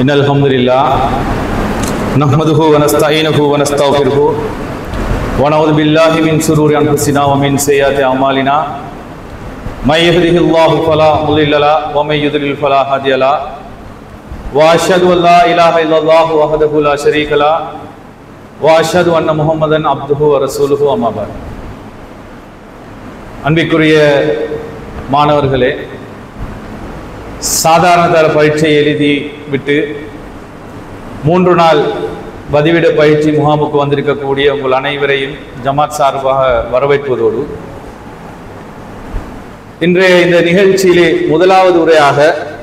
إن الحمد لله نحمده ونستعينه ونستغفره ونعوذ بالله من شرور أنفسنا ومن سيئات أعمالنا من يهده الله فلا مضل له ومن يضلل فلا هادي له وأشهد أن لا إله إلا الله وحده لا شريك له وأشهد أن محمدا عبده ورسوله أما بعد அன்பிற்குரிய மாணவர்களே சாதாரண தர பரீட்சை எழுதி விட்டு மூன்று நாள் பதிவிட பயிற்சி முகாமுக்கு வந்திருக்கக்கூடிய உங்கள் அனைவரையும் ஜமாத் சார்பாக வரவேற்பதோடு இன்றைய இந்த நிகழ்ச்சியிலே முதலாவது உரையாக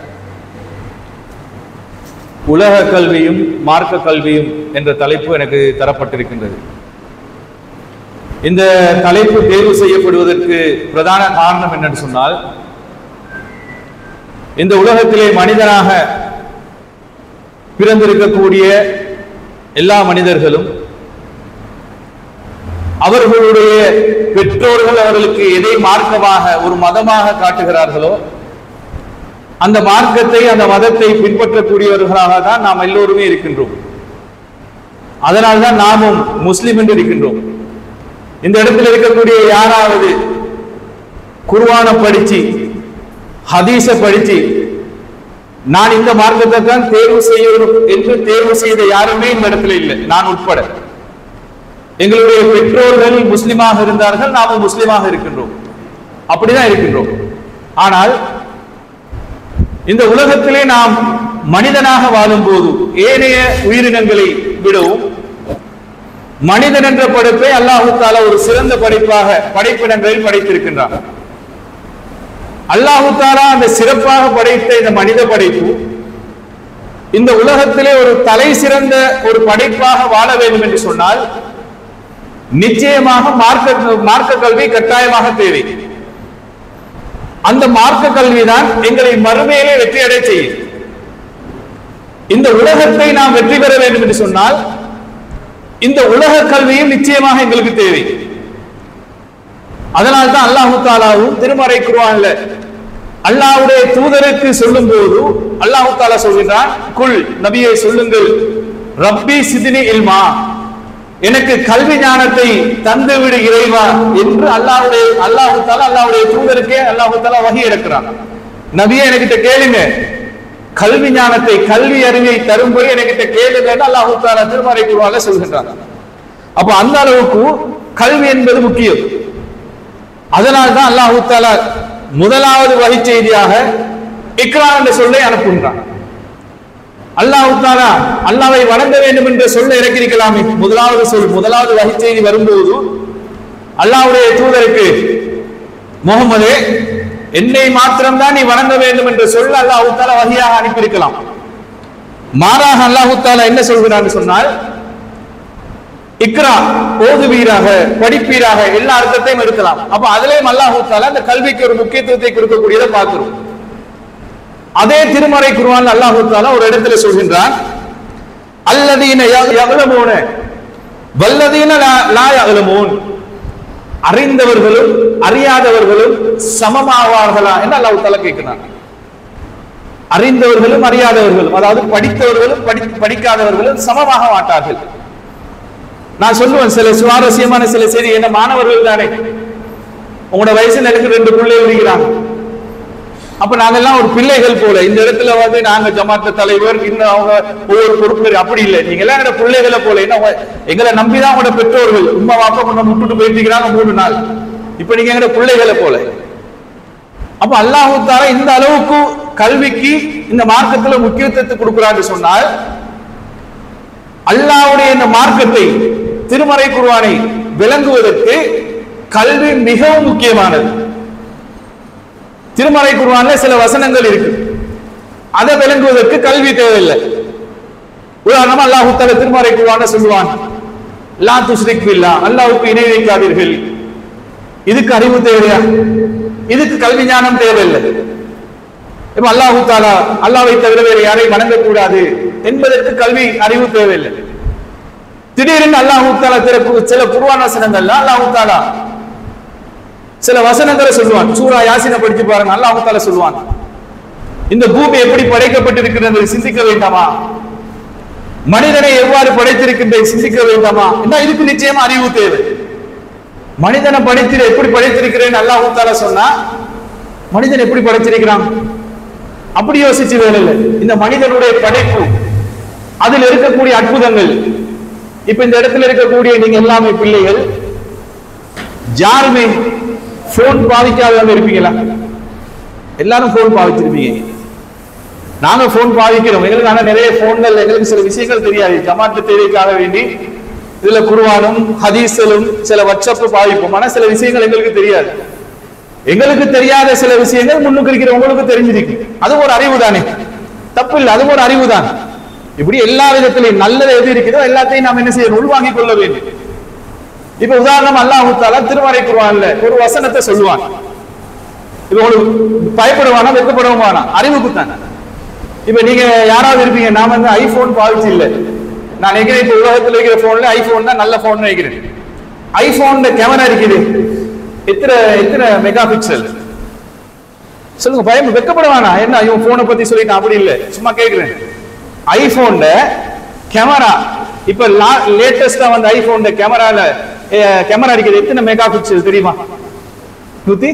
உலக கல்வியும் மார்க்க கல்வியும் என்ற தலைப்பு எனக்கு தரப்பட்டிருக்கின்றது இந்த தலைப்பு தேர்வு செய்யப்படுவதற்கு பிரதான காரணம் என்னன்னு சொன்னால் இந்த உலகத்திலே மனிதனாக பிறந்திருக்கக்கூடிய எல்லா மனிதர்களும் அவர்களுடைய பெற்றோர்கள் அவர்களுக்கு எதை மார்க்கமாக ஒரு மதமாக காட்டுகிறார்களோ அந்த மார்க்கத்தை அந்த மதத்தை பின்பற்றக்கூடியவர்களாக தான் நாம் எல்லோருமே இருக்கின்றோம் அதனால்தான் நாமும் முஸ்லிம் என்று இருக்கின்றோம் இந்த இடத்துல இருக்கக்கூடிய யாராவது குர்வான படிச்சு ஹதீஸ படிச்சு நான் இந்த மார்க்கத்தை தான் தேர்வு செய்யணும் என்று தேர்வு செய்த யாருமே இந்த இடத்துல இல்லை நான் உட்பட எங்களுடைய பெற்றோர்கள் முஸ்லிமாக இருந்தார்கள் நாமும் முஸ்லிமாக இருக்கின்றோம் அப்படிதான் இருக்கின்றோம் ஆனால் இந்த உலகத்திலே நாம் மனிதனாக வாழும்போது ஏனைய உயிரினங்களை விடவும் மனிதன் என்ற படைப்பை அல்லாஹு தாலா ஒரு சிறந்த படைப்பாக படைப்பினங்களில் படைத்திருக்கின்றார் அல்லாஹு தாலா அந்த சிறப்பாக படைத்த இந்த மனித படைப்பு இந்த உலகத்திலே ஒரு தலை சிறந்த ஒரு படைப்பாக வாழ வேண்டும் என்று சொன்னால் நிச்சயமாக மார்க்க மார்க்க கல்வி கட்டாயமாக தேவை அந்த மார்க்க கல்விதான் எங்களை மறுமையிலே வெற்றி அடைய செய்யும் இந்த உலகத்தை நாம் வெற்றி பெற வேண்டும் என்று சொன்னால் இந்த உலக கல்வியும் நிச்சயமாக எங்களுக்கு தேவை அதனால் தான் அல்லாஹு தாலாவும் திருமறை குருவான்ல அல்லாஹ்வுடைய தூதருக்கு சொல்லும் போது அல்லாஹு தாலா சொல்கின்றான் குல் நபியை சொல்லுங்கள் ரப்பி சிதினி இல்மா எனக்கு கல்வி ஞானத்தை தந்து விடு இறைவா என்று அல்லாஹ்வுடைய அல்லாஹு தாலா அல்லாஹ்வுடைய தூதருக்கே அல்லாஹு தாலா வகி இருக்கிறான் நபியே எனக்கிட்ட கேளுங்க கல்வி ஞானத்தை கல்வி அறிவை தரும்படி எனக்கிட்ட கேளுங்கன்னு அல்லாஹு தாலா திருமறை குருவால சொல்கின்றான் அப்ப அந்த அளவுக்கு கல்வி என்பது முக்கியம் அதனால் தான் அல்லாஹு தாலா முதலாவது வகை செய்தியாக இக்ரா என்ற சொல்லை அனுப்புகின்றான் அல்லாஹு தாலா அல்லாவை வணங்க வேண்டும் என்ற சொல்ல இறக்கியிருக்கலாமே முதலாவது சொல் முதலாவது வகை செய்தி வரும்போது அல்லாஹ்வுடைய தூதருக்கு முகமதே என்னை மாத்திரம்தான் நீ வணங்க வேண்டும் என்று சொல்ல அல்லாஹு தாலா வகையாக அனுப்பியிருக்கலாம் மாறாக அல்லாஹு தாலா என்ன சொல்கிறான்னு சொன்னால் இக்ரா ஓதுவீராக படிப்பீராக எல்லா அர்த்தத்தையும் இருக்கலாம் அப்ப அதுலயும் அல்லாஹு தாலா அந்த கல்விக்கு ஒரு முக்கியத்துவத்தை கொடுக்கக்கூடியதை பார்க்கிறோம் அதே திருமறை குருவான் அல்லாஹு தாலா ஒரு இடத்துல சொல்கின்றான் அல்லதீன யகலமோன வல்லதீன லா யகலமோன் அறிந்தவர்களும் அறியாதவர்களும் சமமாவார்களா என்று அல்லாஹு தாலா கேட்கிறான் அறிந்தவர்களும் அறியாதவர்களும் அதாவது படித்தவர்களும் படி படிக்காதவர்களும் சமமாக மாட்டார்கள் நான் சொல்லுவேன் சில சுவாரஸ்யமான சில செய்தி என்ன மாணவர்கள் தானே உங்களோட வயசுல எனக்கு ரெண்டு பிள்ளை இருக்கிறாங்க அப்ப நாங்கெல்லாம் ஒரு பிள்ளைகள் போல இந்த இடத்துல வந்து நாங்க ஜமாத்த தலைவர் இன்னும் அவங்க ஒவ்வொரு பொறுப்பு அப்படி இல்லை நீங்க எல்லாம் எங்க பிள்ளைகளை போல என்ன எங்களை நம்பிதான் உங்களோட பெற்றோர்கள் உமா வாப்பா கொண்டு விட்டுட்டு போயிட்டு மூணு நாள் இப்ப நீங்க எங்க பிள்ளைகளை போல அப்ப அல்லாஹு தாலா இந்த அளவுக்கு கல்விக்கு இந்த மார்க்கத்துல முக்கியத்துவத்தை கொடுக்கிறான்னு சொன்னால் அல்லாவுடைய இந்த மார்க்கத்தை திருமறை குருவானை விளங்குவதற்கு கல்வி மிகவும் முக்கியமானது திருமறை குருவான்ல சில வசனங்கள் இருக்கு அதை விளங்குவதற்கு கல்வி தேவையில்லை உதாரணமா அல்லாஹு தல திருமறை குருவான சொல்லுவான் லா துஸ்ரிக் பில்லா அல்லாவுக்கு இணை வைக்காதீர்கள் இதுக்கு அறிவு தேவையா இதுக்கு கல்வி ஞானம் தேவையில்லை இப்ப அல்லாஹு தாலா அல்லாவை தவிர வேறு யாரையும் வணங்கக்கூடாது என்பதற்கு கல்வி அறிவு தேவையில்லை திடீரென்று அல்லாஹு தாலா சில குருவான வசனங்கள்ல அல்லாஹு தாலா சில வசனங்களை சொல்லுவான் சூரா யாசினை படிச்சு பாருங்க அல்லாஹு தாலா சொல்லுவான் இந்த பூமி எப்படி படைக்கப்பட்டிருக்கிறது சிந்திக்க வேண்டாமா மனிதனை எவ்வாறு படைத்திருக்கின்ற சிந்திக்க வேண்டாமா என்ன இதுக்கு நிச்சயமா அறிவு தேவை மனிதனை படைத்து எப்படி படைத்திருக்கிறேன் அல்லாஹ் தாலா சொன்னா மனிதன் எப்படி படைத்திருக்கிறான் அப்படி யோசிச்சு வேலை இல்லை இந்த மனிதனுடைய படைப்பு அதில் இருக்கக்கூடிய அற்புதங்கள் இப்ப இந்த இடத்துல இருக்கக்கூடிய நீங்க எல்லாமே பிள்ளைகள் யாருமே போன் பாதிக்காதவங்க இருப்பீங்களா எல்லாரும் போன் பாவிச்சிருப்பீங்க நாங்க போன் பாவிக்கிறோம் எங்களுக்கு ஆனா நிறைய போன்கள் எங்களுக்கு சில விஷயங்கள் தெரியாது ஜமாத்து தேவைக்காக வேண்டி இதுல குருவானும் ஹதீஸலும் சில வாட்ஸ்அப் பாவிப்போம் ஆனா சில விஷயங்கள் எங்களுக்கு தெரியாது எங்களுக்கு தெரியாத சில விஷயங்கள் முன்னுக்கு இருக்கிறவங்களுக்கு தெரிஞ்சிருக்கு அது ஒரு அறிவு தானே தப்பு இல்லை அது ஒரு அறிவு தான் இப்படி எல்லா விதத்திலையும் நல்லது எது இருக்குதோ எல்லாத்தையும் நாம் என்ன செய்யணும் உள்வாங்கிக் கொள்ள வேண்டும் இப்ப உதாரணம் அல்லாஹு தாலா திருமறை குருவான்ல ஒரு வசனத்தை சொல்லுவான் இப்ப உங்களுக்கு பயப்படுவானா வெட்கப்படவும் வேணாம் அறிவுக்கு தான் இப்ப நீங்க யாராவது இருப்பீங்க நான் வந்து ஐபோன் பாவிச்சு இல்லை நான் நினைக்கிறேன் இப்ப உலகத்துல இருக்கிற போன்ல ஐபோன் தான் நல்ல போன் நினைக்கிறேன் ஐபோன்ல கேமரா இருக்குது எத்தனை எத்தனை மெகா பிக்சல் சொல்லுங்க பயம் வெக்கப்பட வேணாம் என்ன இவன் போனை பத்தி சொல்லிட்டான் அப்படி இல்லை சும்மா கேக்குறேன் ஐபோன்ல கேமரா இப்ப லேட்டஸ்டா வந்த ஐபோன்ல கேமரால கேமரா இருக்குது எத்தனை மெகா பிக்சல் தெரியுமா நூத்தி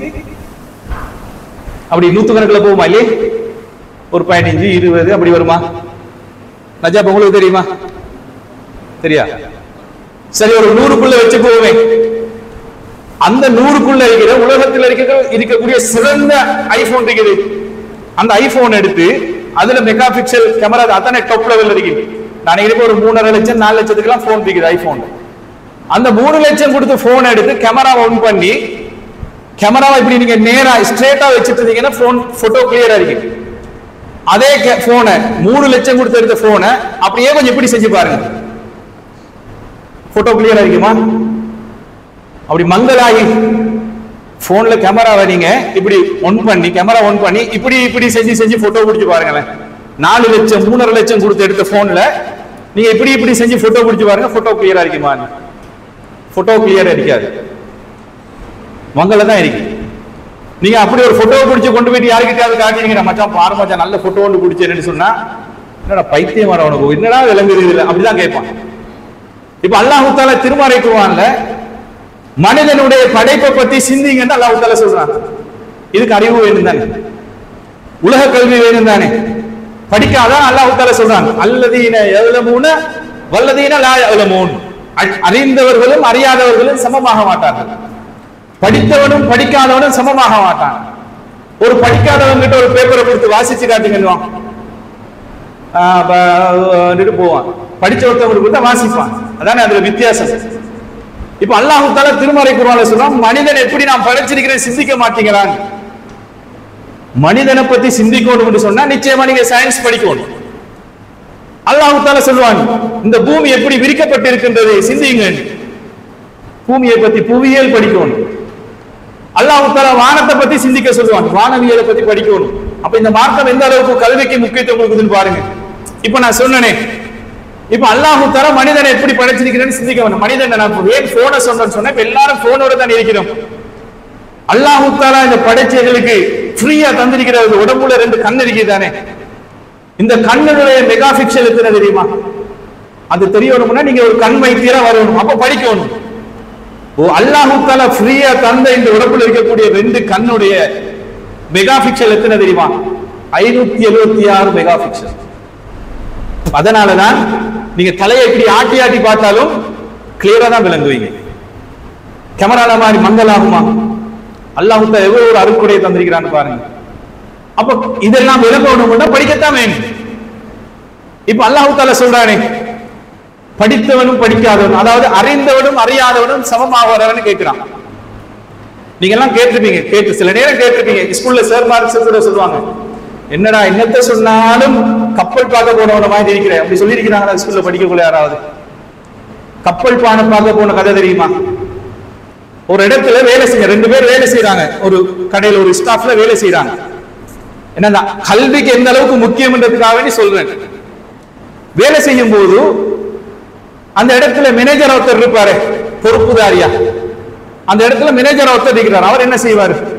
அப்படி நூத்து கணக்குல போகுமா இல்லையே ஒரு பதினஞ்சு இருபது அப்படி வருமா நஜாப் உங்களுக்கு தெரியுமா தெரியா சரி ஒரு நூறுக்குள்ள வச்சு போவேன் அந்த நூறுக்குள்ள இருக்கிற உலகத்தில் இருக்கிற இருக்கக்கூடிய சிறந்த ஐபோன் இருக்குது அந்த ஐபோன் எடுத்து அதுல மெகா பிக்சல் கேமரா அத்தனை டாப் லெவல் இருக்குது நான் நினைக்கிறேன் ஒரு மூணரை லட்சம் நாலு லட்சத்துக்குலாம் போன் இருக்குது ஐபோன் அந்த மூணு லட்சம் கொடுத்து போன் எடுத்து கேமரா ஆன் பண்ணி கேமராவை இப்படி நீங்க நேரா ஸ்ட்ரெயிட்டா வச்சுட்டு இருந்தீங்கன்னா போன் போட்டோ கிளியரா இருக்கு அதே போனை மூணு லட்சம் கொடுத்து எடுத்த போனை அப்படியே கொஞ்சம் இப்படி செஞ்சு பாருங்க போட்டோ கிளியரா இருக்குமா அப்படி மங்களாகி போன்ல கேமராவை நீங்க இப்படி ஒன் பண்ணி கேமரா ஒன் பண்ணி இப்படி இப்படி செஞ்சு செஞ்சு போட்டோ பிடிச்சு பாருங்களேன் நாலு லட்சம் மூணரை லட்சம் கொடுத்து எடுத்த போன்ல நீங்க இப்படி இப்படி செஞ்சு போட்டோ பிடிச்சு பாருங்க போட்டோ கிளியரா இருக்குமா போட்டோ கிளியரா இருக்காது மங்கள தான் இருக்கு நீங்க அப்படி ஒரு போட்டோ பிடிச்சு கொண்டு போயிட்டு யாருக்கிட்டாவது காட்டினீங்க மச்சான் பாரு மச்சான் நல்ல போட்டோ ஒன்று பிடிச்சேன்னு சொன்னா என்னடா பைத்தியம் வர உனக்கு என்னடா விளங்குறது இல்லை அப்படிதான் கேட்பான் இப்ப அல்லாஹு தாலா திருமறை குருவான்ல மனிதனுடைய படைப்பை பத்தி சிந்திங்கன்னு அல்லாஹு தாலா சொல்றான் இதுக்கு அறிவு வேணும் தானே உலக கல்வி வேணும் தானே படிக்காதான் அல்லாஹு தாலா சொல்றான் அல்லதீன எவ்வளமூன வல்லதீன லா எவ்வளமூன் அறிந்தவர்களும் அறியாதவர்களும் சமமாக மாட்டார்கள் படித்தவனும் படிக்காதவனும் சமமாக மாட்டான் ஒரு படிக்காதவன் கிட்ட ஒரு பேப்பரை கொடுத்து வாசிச்சு காட்டுங்கன்னுவான் போவான் படிச்ச ஒருத்தவங்களுக்கு கொடுத்தா வாசிப்பான் அதானே அதுல வித்தியாசம் இப்ப அல்லாஹு தால திருமறை குருவால சொல்றான் மனிதன் எப்படி நான் படைச்சிருக்கிறேன் சிந்திக்க மாட்டீங்களான் மனிதனை பத்தி சிந்திக்கணும் என்று சொன்னா நிச்சயமா நீங்க சயின்ஸ் படிக்கணும் அல்லாஹு தால சொல்லுவான் இந்த பூமி எப்படி விரிக்கப்பட்டிருக்கின்றது சிந்திங்க பூமியை பத்தி புவியியல் படிக்கணும் அல்லாஹு தாலா வானத்தை பத்தி சிந்திக்க சொல்லுவான் வானவியலை பத்தி படிக்கணும் அப்ப இந்த மார்க்கம் எந்த அளவுக்கு கல்விக்கு முக்கியத்துவம் கொடுக்குதுன்னு பாருங்க இப்ப நான் சொன்னனே இப்ப அல்லாஹு தாலா மனிதனை எப்படி படைச்சிருக்கிறேன்னு சிந்திக்க வேணும் மனிதன் நான் ஏன் போனை சொன்னேன்னு சொன்னேன் இப்ப எல்லாரும் போனோட தான் இருக்கிறோம் அல்லாஹு தாலா இந்த படைச்சைகளுக்கு ஃப்ரீயா தந்திருக்கிறது உடம்புல ரெண்டு கண் இருக்குதானே இந்த கண்ணுடைய மெகா பிக்சல் எத்தனை தெரியுமா அது தெரியணும்னா நீங்க ஒரு கண் வைத்தியரா வரணும் அப்ப படிக்கணும் ஓ அல்லாஹு தாலா ஃப்ரீயா தந்த இந்த உடம்புல இருக்கக்கூடிய ரெண்டு கண்ணுடைய மெகா பிக்சல் எத்தனை தெரியுமா ஐநூத்தி எழுபத்தி ஆறு மெகா பிக்சல் அதனாலதான் நீங்க தலையை இப்படி ஆட்டி ஆட்டி பார்த்தாலும் கிளியரா தான் விளங்குவீங்க கேமரால மாதிரி மங்கலாகுமா அல்லாஹு தாலா எவ்வளவு ஒரு அருக்குடையை தந்திருக்கிறான்னு பாருங்க அப்ப இதெல்லாம் விளங்கணும்னா படிக்கத்தான் வேணும் இப்ப அல்லாஹு தாலா சொல்றானே படித்தவனும் படிக்காதவனும் அதாவது அறிந்தவனும் அறியாதவனும் சமமாகிறவன் கேட்கிறான் நீங்க எல்லாம் கேட்டிருப்பீங்க கேட்டு சில நேரம் கேட்டிருப்பீங்க ஸ்கூல்ல சார் மார்க் கூட சொல்லுவாங்க என்னடா என்னத்த சொன்னாலும் கப்பல் பார்க்க போனவன மாதிரி இருக்கிறேன் அப்படி சொல்லியிருக்கிறாங்களா ஸ்கூல்ல படிக்கக்குள்ள யாராவது கப்பல் பானை பார்க்க போன கதை தெரியுமா ஒரு இடத்துல வேலை செய்ய ரெண்டு பேர் வேலை செய்யறாங்க ஒரு கடையில ஒரு ஸ்டாஃப்ல வேலை செய்யறாங்க என்னன்னா கல்விக்கு எந்த அளவுக்கு முக்கியம்ன்றதுக்காக வேண்டி சொல்றேன் வேலை செய்யும் போது அந்த இடத்துல மேனேஜர் ஒருத்தர் இருப்பாரு பொறுப்புதாரியா அந்த இடத்துல மேனேஜர் ஒருத்தர் இருக்கிறார் அவர் என்ன செய்வாரு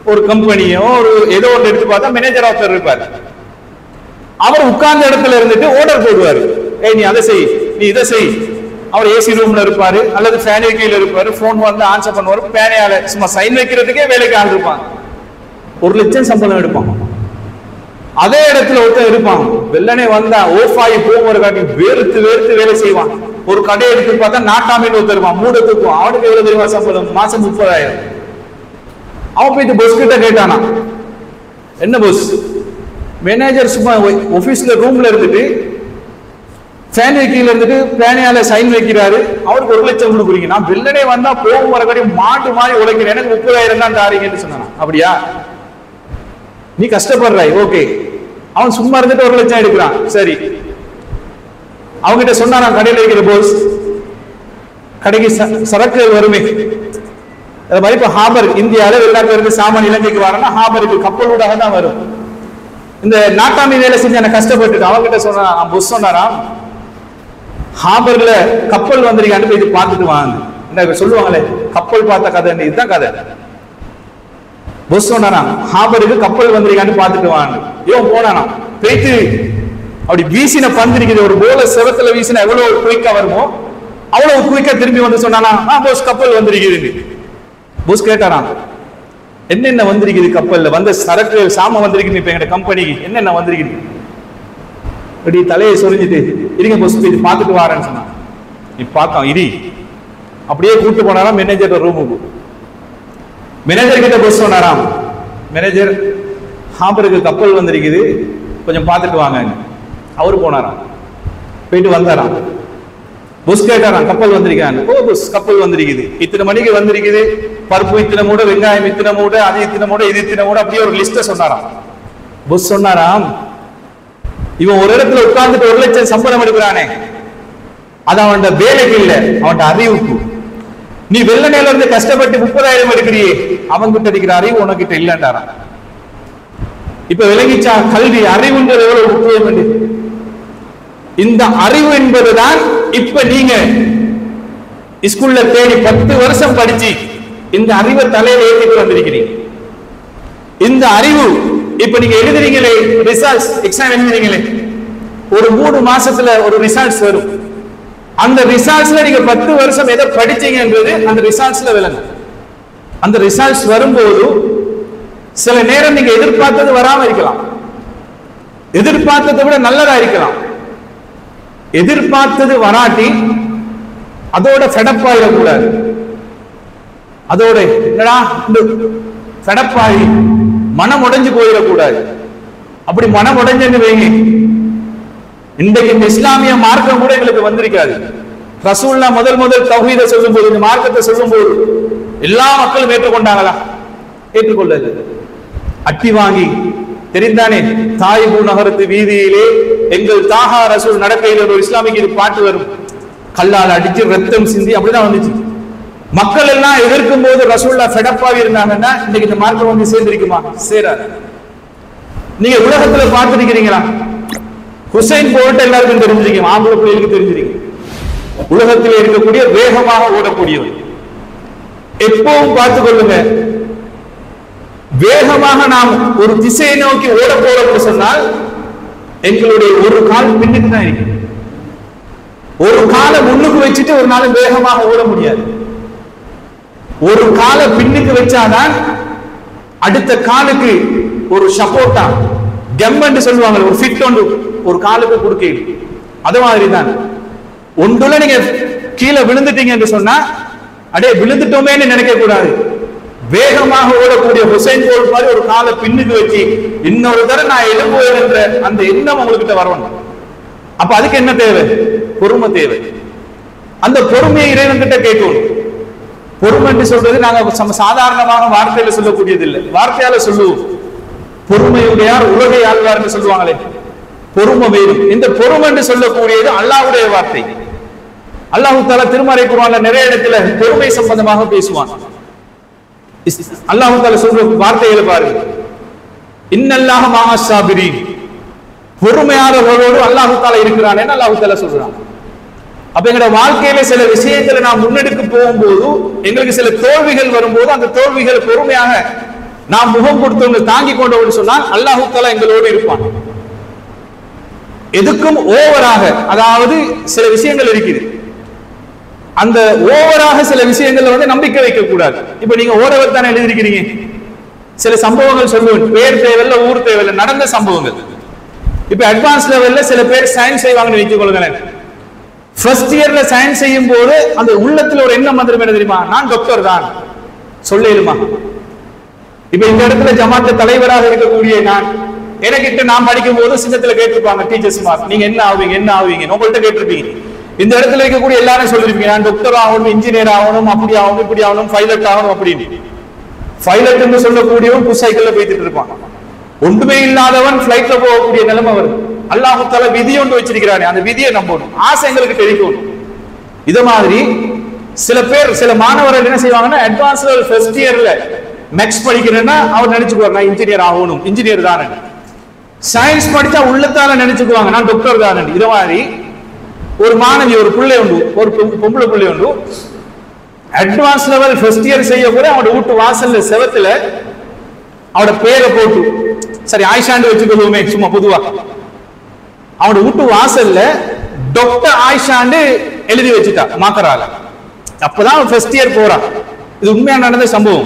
ஒரு கம்பெனியோ ஒரு ஏதோ ஒன்று எடுத்து பார்த்தா மேனேஜர் ஒருத்தர் இருப்பார் அவர் உட்கார்ந்த இடத்துல இருந்துட்டு ஆர்டர் போடுவாரு ஏய் நீ அதை செய் நீ இதை செய் அவர் ஏசி ரூம்ல இருப்பாரு அல்லது ஃபேன் கீழ இருப்பாரு போன் வந்து ஆன்சர் பண்ணுவாரு பேனையால சும்மா சைன் வைக்கிறதுக்கே வேலைக்கு ஆள் இருப்பாங்க ஒரு லட்சம் சம்பளம் எடுப்பான் அதே இடத்துல ஒருத்தன் இருப்பான் வெள்ளனே வந்தா ஓஃப் ஆகி போகிற காட்டி வெறுத்து வெறுத்து வேலை செய்வான் ஒரு கடை எடுத்து பார்த்தா நாட்டாமின்னு ஒருத்தர் இருப்பான் மூட தூக்குவான் அவனுக்கு எவ்வளவு தெரியுமா சம்பளம் மாசம் முப்பதாயிரம் அவன் போயிட்டு பஸ் கிட்ட கேட்டானா என்ன பஸ் மேனேஜர் சும்மா ஆபீஸ்ல ரூம்ல இருந்துட்டு ஃபேன் கீழ இருந்துட்டு பேனையால சைன் வைக்கிறாரு அவருக்கு ஒரு லட்சம் கொடுக்குறீங்க நான் வெள்ளனே வந்தா போகும் வர கடி மாட்டு மாதிரி உழைக்கிறேன் எனக்கு முப்பதாயிரம் தான் தாரீங்கன்னு சொன்னான் அப்படியா நீ கஷ்டப்படுறாய் ஓகே அவன் சும்மா இருந்துட்டு ஒரு லட்சம் எடுக்கிறான் சரி அவங்கிட்ட சொன்னா நான் கடையில் இருக்கிற போஸ் கடைக்கு ச- சரக்குகள் வருமே அது மாதிரி இப்ப ஹாபர் இந்தியாவில வெளிநாட்டுல இருந்து சாமான் இலங்கைக்கு வரனா ஹாபருக்கு கப்பலூடாக தான் வரும் இந்த நாட்டாமி வேலை செஞ்சு எனக்கு கஷ்டப்பட்டு அவங்கிட்ட சொன்னா புஷ் சொன்னாராம் ஹாபர்ல கப்பல் வந்திருக்கான்னு போய் இது பார்த்துட்டு வாங்க என்ன இப்ப சொல்லுவாங்களே கப்பல் பார்த்த கதை இதுதான் கதை புஷ் சொன்னாராம் ஹாபருக்கு கப்பல் வந்திருக்கான்னு பார்த்துட்டு வாங்க இவன் போனானாம் போயிட்டு அப்படி வீசின பந்து இருக்குது ஒரு போல செவத்துல வீசின எவ்வளவு குயிக்கா வருமோ அவ்வளவு குயிக்கா திரும்பி வந்து சொன்னானா ஆ போஸ் கப்பல் வந்திருக்குது போஸ் கேட்டாராம் என்னென்ன வந்திருக்குது கப்பல்ல வந்த சரக்கு சாம வந்திருக்குது இப்ப எங்க கம்பெனிக்கு என்னென்ன வந்திருக்குது இப்படி தலையை சொரிஞ்சிட்டு இருங்க போஸ் இது பார்த்துட்டு வாரேன்னு சொன்னான் நீ பார்க்கான் இடி அப்படியே கூட்டு போனாராம் மேனேஜர் ரூமுக்கு மேனேஜர் கிட்ட போஸ் சொன்னாராம் மேனேஜர் ஹாபருக்கு கப்பல் வந்திருக்குது கொஞ்சம் பார்த்துட்டு வாங்க அவரு போனாராம் போயிட்டு வந்தாராம் புஷ் கேட்டாராம் கப்பல் வந்திருக்காங்க ஓ புஷ் கப்பல் வந்திருக்குது இத்தனை மணிக்கு வந்திருக்குது பருப்பு இத்தனை மூட வெங்காயம் இத்தனை மூட அது இத்தனை மூட இது இத்தனை மூட அப்படியே ஒரு லிஸ்ட சொன்னாராம் புஷ் சொன்னாராம் இவன் ஒரு இடத்துல உட்கார்ந்துட்டு ஒரு லட்சம் சம்பளம் எடுக்கிறானே அது அவனோட வேலைக்கு இல்ல அவன்கிட்ட அறிவுக்கு நீ வெள்ள நேரம் இருந்து கஷ்டப்பட்டு முப்பதாயிரம் எடுக்கிறியே அவன்கிட்ட இருக்கிற அறிவு உனக்கிட்ட இல்லைன்றாராம் இப்ப விளங்கிச்சா கல்வி அறிவுன்றது எவ்வளவு முக்கியம் என்று இந்த அறிவு என்பதுதான் இப்ப நீங்க ஸ்கூல்ல தேடி பத்து வருஷம் படிச்சு இந்த அறிவை தலையில ஏற்றிட்டு வந்திருக்கிறீங்க இந்த அறிவு இப்ப நீங்க எழுதுறீங்களே ரிசல்ட்ஸ் எக்ஸாம் எழுதுறீங்களே ஒரு மூணு மாசத்துல ஒரு ரிசல்ட்ஸ் வரும் அந்த ரிசல்ட்ஸ்ல நீங்க பத்து வருஷம் எதை படிச்சீங்கன்றது அந்த ரிசல்ட்ஸ்ல விளங்கும் அந்த ரிசல்ட்ஸ் வரும்போது சில நேரம் நீங்க எதிர்பார்த்தது வராம இருக்கலாம் எதிர்பார்த்ததை விட நல்லதா இருக்கலாம் எதிர்பார்த்தது வராட்டி அதோட ஃபெடப்பாயிடக்கூடாது அதோட என்னடா ஃபெடப்பாயி மனம் உடைஞ்சு போயிடக்கூடாது அப்படி மனம் உடைஞ்சுன்னு வைங்க இன்றைக்கு இந்த இஸ்லாமிய மார்க்கம் கூட எங்களுக்கு வந்திருக்காது ரசூல்லா முதல் முதல் தௌஹீத சொல்லும் போது இந்த மார்க்கத்தை சொல்லும் போது எல்லா மக்களும் ஏற்றுக்கொண்டாங்களா ஏற்றுக்கொள்ளல அட்டி வாங்கி தெரிந்தானே தாய்பூ நகரத்து வீதியிலே எங்கள் தாகா ரசூல் நடக்கையில் ஒரு இஸ்லாமிக்கு இது பாட்டு வரும் கல்லால் அடிச்சு ரத்தம் சிந்தி அப்படிதான் வந்துச்சு மக்கள் எல்லாம் எதிர்க்கும் போது ரசூல்லா ஃபெடப்பாவி இருந்தாங்கன்னா இன்னைக்கு இந்த மார்க்கம் வந்து சேர்ந்திருக்குமா சேராது நீங்க உலகத்துல பார்த்திருக்கிறீங்களா ஹுசைன் போல்ட் எல்லாருக்கும் தெரிஞ்சிருக்கீங்க ஆம்பளை பிள்ளைகளுக்கு தெரிஞ்சிருக்கீங்க உலகத்தில் இருக்கக்கூடிய வேகமாக ஓடக்கூடியவர் எப்பவும் பார்த்துக் கொள்ளுங்க வேகமாக நாம் ஒரு திசையை நோக்கி ஓட போறோம்னு சொன்னால் எங்களுடைய ஒரு கால் பின்னுக்கு தான் இருக்கு ஒரு காலை முன்னுக்கு வச்சுட்டு ஒரு நாள் வேகமாக ஓட முடியாது ஒரு காலை பின்னுக்கு வச்சாதான் அடுத்த காலுக்கு ஒரு சப்போர்ட்டா கெம்மன்னு சொல்லுவாங்க ஒரு ஃபிட் ஒன்று ஒரு காலுக்கு கொடுக்க அது மாதிரி தான் ஒன்றுல நீங்க கீழே விழுந்துட்டீங்க என்று சொன்னா அடே விழுந்துட்டோமேன்னு நினைக்க கூடாது வேகமாக ஓடக்கூடிய ஹுசைன் போல் மாதிரி ஒரு காலை பின்னுக்கு வச்சு இன்னொரு தடவை நான் எழுப்புவேன் என்ற அந்த எண்ணம் உங்ககிட்ட வரணும் அப்ப அதுக்கு என்ன தேவை பொறுமை தேவை அந்த பொறுமையை இறைவன் கிட்ட கேட்கணும் பொறுமை என்று சொல்றது நாங்க சம சாதாரணமாக வார்த்தையில சொல்லக்கூடியது இல்லை வார்த்தையால சொல்லுவோம் பொறுமையுடையார் உலகை ஆழ்வார்னு சொல்லுவாங்களே பொறுமை வேணும் இந்த பொறுமை என்று சொல்லக்கூடியது அல்லாஹ்வுடைய வார்த்தை அல்லாஹு தாலா திருமறை குர்ஆன்ல நிறைய இடத்துல பொறுமை சம்பந்தமாக பேசுவான் இஸ்- அல்லாஹு தாலா சொல்ற வார்த்தைகளை பாருங்க இன்னல்லாஹ மஆ ஸாபிரீன் பொறுமையாளர்களோடு அல்லாஹு தாலா இருக்கிறானேன்னு அல்லாஹு தாலா சொல்றான் அப்ப எங்களோட வாழ்க்கையில சில விஷயங்களை நாம் முன்னெடுக்க போகும்போது எங்களுக்கு சில தோல்விகள் வரும்போது அந்த தோல்விகளை பொறுமையாக நாம் முகம் கொடுத்தவங்க தாங்கி கொண்டவங்க சொன்னால் அல்லாஹு தாலா எங்களோடு இருப்பான் எதுக்கும் ஓவராக அதாவது சில விஷயங்கள் இருக்குது அந்த ஓவராக சில விஷயங்கள்ல வந்து நம்பிக்கை வைக்க கூடாது இப்ப நீங்க ஓடவர் தானே எழுதிருக்கிறீங்க சில சம்பவங்கள் சொல்லுவேன் பேர் தேவையில்ல ஊர் தேவையில்ல நடந்த சம்பவங்கள் இப்ப அட்வான்ஸ் லெவல்ல சில பேர் சயின்ஸ் செய்வாங்கன்னு வைத்துக் கொள்ளுங்களேன் ஃபர்ஸ்ட் இயர்ல சயின்ஸ் செய்யும் போது அந்த உள்ளத்துல ஒரு எண்ணம் வந்துடும் என்ன தெரியுமா நான் டாக்டர் தான் சொல்லிடுமா இப்ப இந்த இடத்துல ஜமாத்த தலைவராக இருக்கக்கூடிய நான் எனக்கிட்ட நான் படிக்கும் போது சின்னத்துல கேட்டிருப்பாங்க டீச்சர்ஸ் மார்க் நீங்க என்ன ஆவீங்க என்ன ஆவீங்க உங்கள்ட்ட கேட்டிருப்பீங்க இந்த இடத்துல இருக்கக்கூடிய எல்லாரும் சொல்லிருப்பீங்க நான் டாக்டர் ஆகணும் இன்ஜினியர் ஆகணும் அப்படி ஆகணும் இப்படி ஆகணும் பைலட் ஆகணும் அப்படின்னு பைலட் என்று சொல்லக்கூடியவன் புஷ் சைக்கிள்ல போயிட்டு இருப்பான் ஒன்றுமே இல்லாதவன் பிளைட்ல போகக்கூடிய நிலைமை வருது அல்லாஹு தால விதி ஒன்று வச்சிருக்கிறானே அந்த விதியை நம்பணும் ஆசை எங்களுக்கு தெரிவிக்கணும் இது மாதிரி சில பேர் சில மாணவர்கள் என்ன செய்வாங்கன்னா அட்வான்ஸ் லெவல் ஃபர்ஸ்ட் இயர்ல மேக்ஸ் படிக்கிறேன்னா அவர் நினைச்சுக்குவார் நான் இன்ஜினியர் ஆகணும் இன்ஜினியர் தானே சயின்ஸ் படிச்சா உள்ளத்தால நினைச்சுக்குவாங்க நான் டாக்டர் தானே இது மாதிரி ஒரு மாணவி ஒரு பிள்ளை உண்டு ஒரு பொம்- பொம்பளை பிள்ளை உண்டு அட்வான்ஸ் லெவல் ஃபர்ஸ்ட் இயர் செய்ய கூட அவனோட வீட்டு வாசல்ல செவத்துல அவனோட பேரை போட்டு சரி ஆயிஷாண்டு வச்சுக்கொள்வோமே சும்மா பொதுவா அவனோட வீட்டு வாசல்ல டாக்டர் ஆயிஷாண்டு எழுதி வச்சுட்டா மாக்கரால அப்பதான் அவன் ஃபர்ஸ்ட் இயர் போறான் இது உண்மையா நடந்த சம்பவம்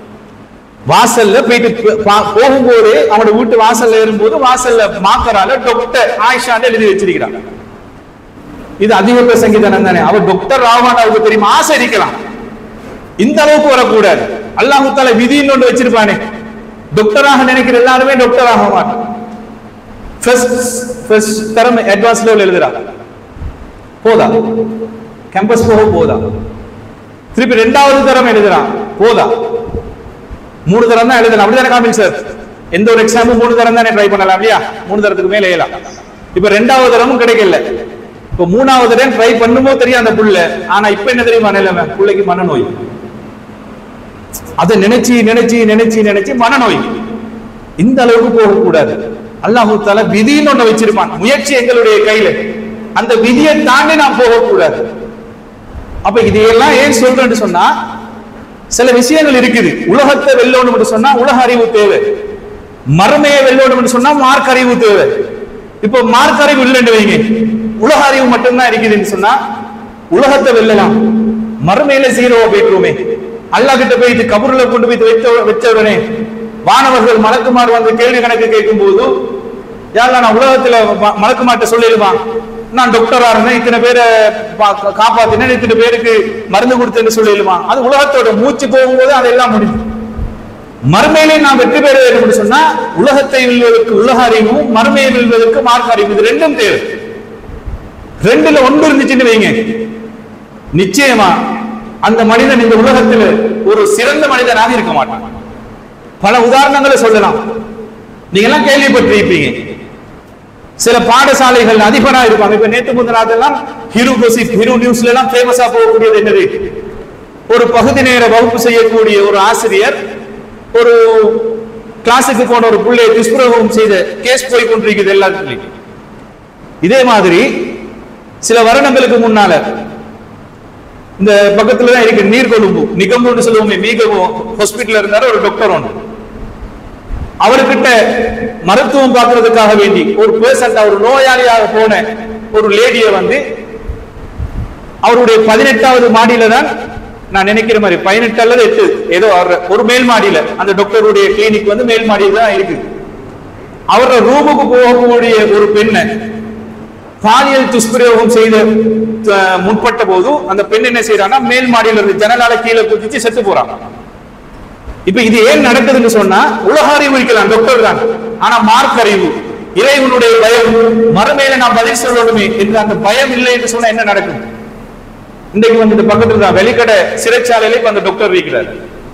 வாசல்ல போயிட்டு ப- பா- போகும்போது அவனோட வீட்டு வாசல்ல ஏறும்போது வாசல்ல மாக்கரால டாக்டர் ஆயிஷாண்டு எழுதி வச்சிருக்கிறான் இது அதிக பிரசங்கிதனம் தானே அவர் டாக்டர் ஆவான் அவருக்கு தெரியுமா ஆசை இருக்கலாம் இந்த அளவுக்கு வரக்கூடாது அல்லாஹு தால விதின்னு ஒன்று வச்சிருப்பானே டாக்டராக நினைக்கிற எல்லாருமே டாக்டர் ஆக மாட்டான் ஃபர்ஸ்ட் ஃபர்ஸ்ட் தரம் அட்வான்ஸ் லெவல் எழுதுறா போதா கேம்பஸ் போக போதா திருப்பி ரெண்டாவது தரம் எழுதுறான் போதா மூணு தரம் தான் எழுதலாம் அப்படிதானே காமில் சார் எந்த ஒரு எக்ஸாமும் மூணு தரம் தானே ட்ரை பண்ணலாம் இல்லையா மூணு தரத்துக்கு மேல எழுதலாம் இப்ப ரெண்டாவது தரமும் கிடைக்கல இப்ப மூணாவது தரம் ட்ரை பண்ணுமோ தெரியும் அந்த புள்ள ஆனா இப்ப என்ன தெரியுமா நிலைமை புள்ளைக்கு மனநோய் அதை நினைச்சு நினைச்சு நினைச்சு நினைச்சு மனநோய் இந்த அளவுக்கு போகக்கூடாது அல்லாஹு தால விதின்னு ஒண்ணு வச்சிருப்பான் முயற்சி எங்களுடைய கையில அந்த விதியை தாண்டி நாம் போகக்கூடாது அப்ப இதையெல்லாம் ஏன் சொல்றேன்னு சொன்னா சில விஷயங்கள் இருக்குது உலகத்தை வெல்லணும் சொன்னா உலக அறிவு தேவை மறுமையை வெல்லணும் சொன்னா மார்க் அறிவு தேவை இப்போ மார்க் அறிவு இல்லைன்னு வைங்க உலக அறிவு மட்டும்தான் இருக்குதுன்னு சொன்னா உலகத்தை வெல்லலாம் மறுமையில ஜீரோவா போயிட்டுருமே அல்லாஹ் கிட்ட போய் இது கபூர்ல கொண்டு போய் வைத்த வச்ச உடனே வானவர்கள் மலக்குமார் வந்து கேள்வி கணக்கு கேட்கும் போது யாரா நான் உலகத்துல ம- மலக்குமார்ட்ட சொல்லிடுவான் நான் டாக்டரா இருந்தேன் இத்தனை பேரை பா- காப்பாத்தினேன் இத்தனை பேருக்கு மருந்து கொடுத்தேன்னு சொல்லிடுவான் அது உலகத்தோட மூச்சு போகும்போது அதெல்லாம் முடியும் மறுமையிலே நாம் வெற்றி பெற வேண்டும் என்று சொன்னா உலகத்தை வெல்வதற்கு உலக அறிவும் மறுமையை வெல்வதற்கு மார்க் அறிவு இது ரெண்டும் தேவை ரெண்டுல ஒன்று இருந்துச்சுன்னு வைங்க நிச்சயமா அந்த மனிதன் இந்த உலகத்தில் ஒரு சிறந்த மனிதனாக இருக்க மாட்டான் பல உதாரணங்களை சொல்லலாம் நீங்க எல்லாம் கேள்விப்பட்டிருப்பீங்க சில பாடசாலைகள் அதிபரா இருப்பாங்க இப்ப நேத்து முந்தினாதெல்லாம் ஹிரு கோசிப் ஹிரு நியூஸ்ல எல்லாம் ஃபேமஸா போகக்கூடியது என்னது ஒரு பகுதி நேர வகுப்பு செய்யக்கூடிய ஒரு ஆசிரியர் ஒரு கிளாஸுக்கு போன ஒரு பிள்ளையை துஷ்பிரயோகம் செய்த கேஸ் போய் கொண்டிருக்குது எல்லாத்துலயும் இதே மாதிரி சில வருடங்களுக்கு முன்னால இந்த பக்கத்துல தான் இருக்கு நீர்கொழும்பு நிகம்புன்னு சொல்லுவோமே மீகவும் ஹாஸ்பிட்டல் இருந்தாரு ஒரு டாக்டர் ஒன்று அவர்கிட்ட மருத்துவம் பார்க்கறதுக்காக வேண்டி ஒரு பேஷண்ட் ஒரு நோயாளியாக போன ஒரு லேடியை வந்து அவருடைய பதினெட்டாவது மாடியில தான் நான் நினைக்கிற மாதிரி பதினெட்டு அல்லது எட்டு ஏதோ அவர் ஒரு மேல் மாடியில அந்த டாக்டருடைய கிளினிக் வந்து மேல் மாடியில தான் இருக்குது அவரோட ரூமுக்கு போகக்கூடிய ஒரு பெண்ணை பாலியல் துஷ்பிரயோகம் செய்த அஹ், முற்பட்ட போது அந்த பெண் என்ன செய்யறான்னா மேல் மாடியில இருந்து ஜன்னலால கீழே குதிச்சு செத்து போறான் இப்ப இது ஏன் நடக்குதுன்னு சொன்னா உலக அறிவு இருக்கலாம் டாக்டர் தான் ஆனா மார்க் அறிவு இறைவனுடைய பயம் மறுமையில நாம் பதில் சொல்லணுமே என்று அந்த பயம் இல்லை என்று சொன்னா என்ன நடக்கும் இன்றைக்கு வந்து இந்த பக்கத்துல தான் வெளிக்கடை சிறைச்சாலையில இப்ப அந்த டாக்டர் இருக்கிறார்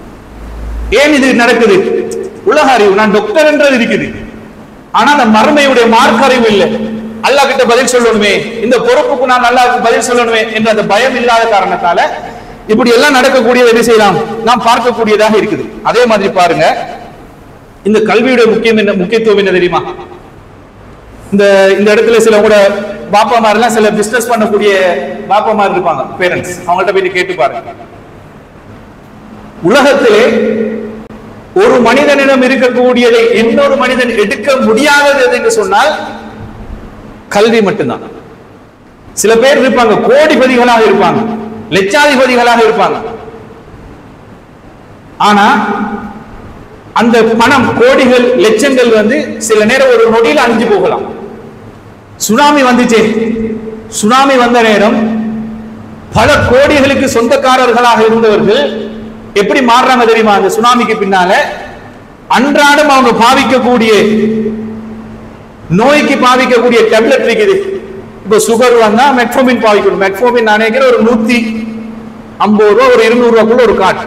ஏன் இது நடக்குது உலக அறிவு நான் டாக்டர் என்றது இருக்குது ஆனா அந்த மறுமையுடைய மார்க் அறிவு இல்லை அல்லாஹ் கிட்ட பதில் சொல்லணுமே இந்த பொறுப்புக்கு நான் அல்லாஹ்க்கு பதில் சொல்லணுமே என்ற அந்த பயம் இல்லாத காரணத்தால இப்படி எல்லாம் நடக்கக்கூடியது என்ன செய்யலாம் நாம் பார்க்கக்கூடியதாக இருக்குது அதே மாதிரி பாருங்க இந்த கல்வியுடைய முக்கியம் என்ன முக்கியத்துவம் என்ன தெரியுமா இந்த இந்த இடத்துல சில கூட பாப்பா மாதிரிலாம் சில பிசினஸ் பண்ணக்கூடிய பாப்பா மாதிரி இருப்பாங்க பேரண்ட்ஸ் அவங்கள்ட்ட போயிட்டு கேட்டு பாருங்க உலகத்திலே ஒரு மனிதனிடம் இருக்கக்கூடியதை இன்னொரு மனிதன் எடுக்க முடியாதது எது என்று சொன்னால் கல்வி மட்டும்தான் சில பேர் இருப்பாங்க கோடிபதிகளாக இருப்பாங்க லட்சாதிபதிகளாக இருப்பாங்க ஆனா அந்த பணம் கோடிகள் லட்சங்கள் வந்து சில நேரம் ஒரு நொடியில் அழிஞ்சு போகலாம் சுனாமி வந்துச்சே சுனாமி வந்த நேரம் பல கோடிகளுக்கு சொந்தக்காரர்களாக இருந்தவர்கள் எப்படி மாறுறாங்க தெரியுமா அந்த சுனாமிக்கு பின்னால அன்றாடம் அவங்க பாவிக்கக்கூடிய நோய்க்கு பாவிக்கக்கூடிய டேப்லெட் இருக்குது இப்போ சுகர் வந்தா மெட்ஃபோமின் பாவிக்கணும் மெட்ஃபோமின் நான் நினைக்கிறேன் ஒரு நூத்தி ஐம்பது ரூபா ஒரு இருநூறு ரூபாக்குள்ள ஒரு கார்டு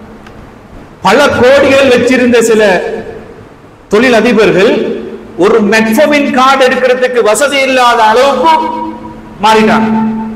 பல கோடிகள் வச்சிருந்த சில தொழில் அதிபர்கள் ஒரு மெட்ஃபோமின் கார்டு எடுக்கிறதுக்கு வசதி இல்லாத அளவுக்கு மாறிட்டாங்க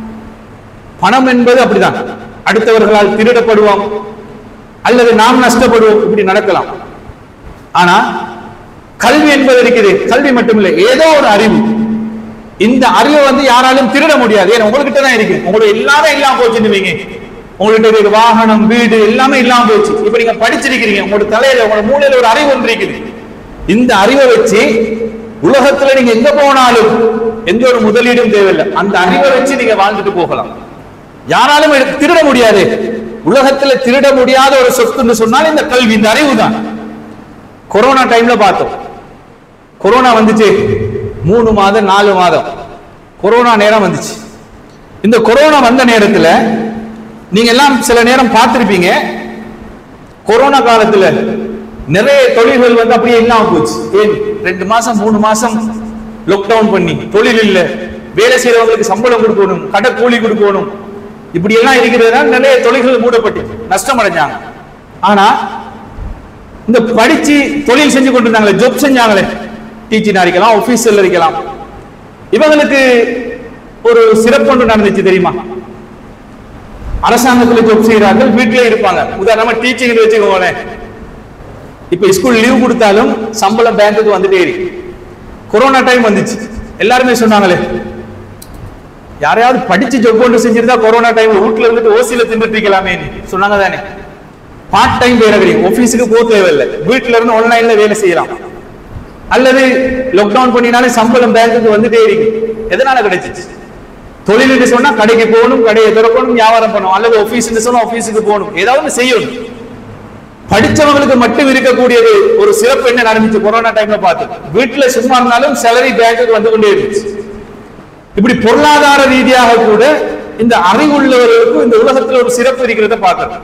பணம் என்பது அப்படிதான் அடுத்தவர்களால் திருடப்படுவோம் அல்லது நாம் நஷ்டப்படுவோம் இப்படி நடக்கலாம் ஆனா கல்வி என்பது இருக்குது கல்வி மட்டுமில்லை ஏதோ ஒரு அறிவு இந்த அறிவை வந்து யாராலும் திருட முடியாது ஏன்னா உங்ககிட்ட தான் இருக்கு உங்களுக்கு எல்லாமே இல்லாம போச்சுன்னு வைங்க உங்கள்கிட்ட இருக்க வாகனம் வீடு எல்லாமே இல்லாம போச்சு இப்ப நீங்க படிச்சிருக்கிறீங்க உங்களோட தலையில உங்களோட மூளையில ஒரு அறிவு ஒன்று இருக்குது இந்த அறிவை வச்சு உலகத்துல நீங்க எங்க போனாலும் எந்த ஒரு முதலீடும் தேவையில்லை அந்த அறிவை வச்சு நீங்க வாழ்ந்துட்டு போகலாம் யாராலும் எடுத்து திருட முடியாது உலகத்துல திருட முடியாத ஒரு சொத்துன்னு சொன்னால் இந்த கல்வி இந்த அறிவு தான் கொரோனா டைம்ல பார்த்தோம் கொரோனா வந்துச்சு மூணு மாதம் நாலு மாதம் கொரோனா நேரம் வந்துச்சு இந்த கொரோனா வந்த நேரத்துல நீங்க எல்லாம் சில நேரம் பார்த்திருப்பீங்க கொரோனா காலத்துல நிறைய தொழில்கள் வந்து அப்படியே இல்லாம போச்சு ஏன் ரெண்டு மாசம் மூணு மாசம் லாக்டவுன் பண்ணி தொழில் இல்ல வேலை செய்யறவங்களுக்கு சம்பளம் கொடுக்கணும் கடை கூலி கொடுக்கணும் இப்படி எல்லாம் இருக்கிறதுனால நிறைய தொழில்கள் மூடப்பட்டு நஷ்டம் அடைஞ்சாங்க ஆனா இந்த படிச்சு தொழில் செஞ்சு கொண்டிருந்தாங்களே ஜொப் செஞ்சாங்களே டீச்சிங் இருக்கலாம் ஆபீஸ்ல இருக்கலாம் இவங்களுக்கு ஒரு சிறப்பு ஒன்று நடந்துச்சு தெரியுமா அரசாங்கத்துல ஜொப் செய்கிறார்கள் வீட்டிலே இருப்பாங்க உதாரணமா டீச்சிங் வச்சுக்கோங்களேன் இப்ப ஸ்கூல் லீவ் கொடுத்தாலும் சம்பளம் பேங்க்குக்கு வந்துட்டே இருக்கு கொரோனா டைம் வந்துச்சு எல்லாருமே சொன்னாங்களே யாரையாவது படிச்சு ஜொப் ஒன்று செஞ்சிருந்தா கொரோனா டைம் வீட்டுல இருந்துட்டு ஓசியில தின்னுட்டு இருக்கலாமே சொன்னாங்க தானே பார்ட் டைம் வேலை கிடைக்கும் ஆபீஸுக்கு போக தேவையில்லை வீட்டுல இருந்து ஆன்லைன்ல வேலை செய்யலாம் அல்லது லாக்டவுன் பண்ணினாலும் சம்பளம் பேங்க்குக்கு வந்துட்டே இருக்கு எதனால கிடைச்சிச்சு தொழில் என்று சொன்னா கடைக்கு போகணும் கடையை திறக்கணும் வியாபாரம் பண்ணணும் அல்லது ஆபீஸ் சொன்னா ஆபீஸுக்கு போகணும் ஏதாவது ஒண்ணு செய்யணும் படிச்சவங்களுக்கு மட்டும் இருக்கக்கூடியது ஒரு சிறப்பு என்ன நடந்துச்சு கொரோனா டைம்ல பார்த்து வீட்டுல சும்மா இருந்தாலும் சேலரி பேங்க்குக்கு வந்து கொண்டே இருந்துச்சு இப்படி பொருளாதார ரீதியாக கூட இந்த அறிவுள்ளவர்களுக்கு இந்த உலகத்துல ஒரு சிறப்பு இருக்கிறத பார்க்கணும்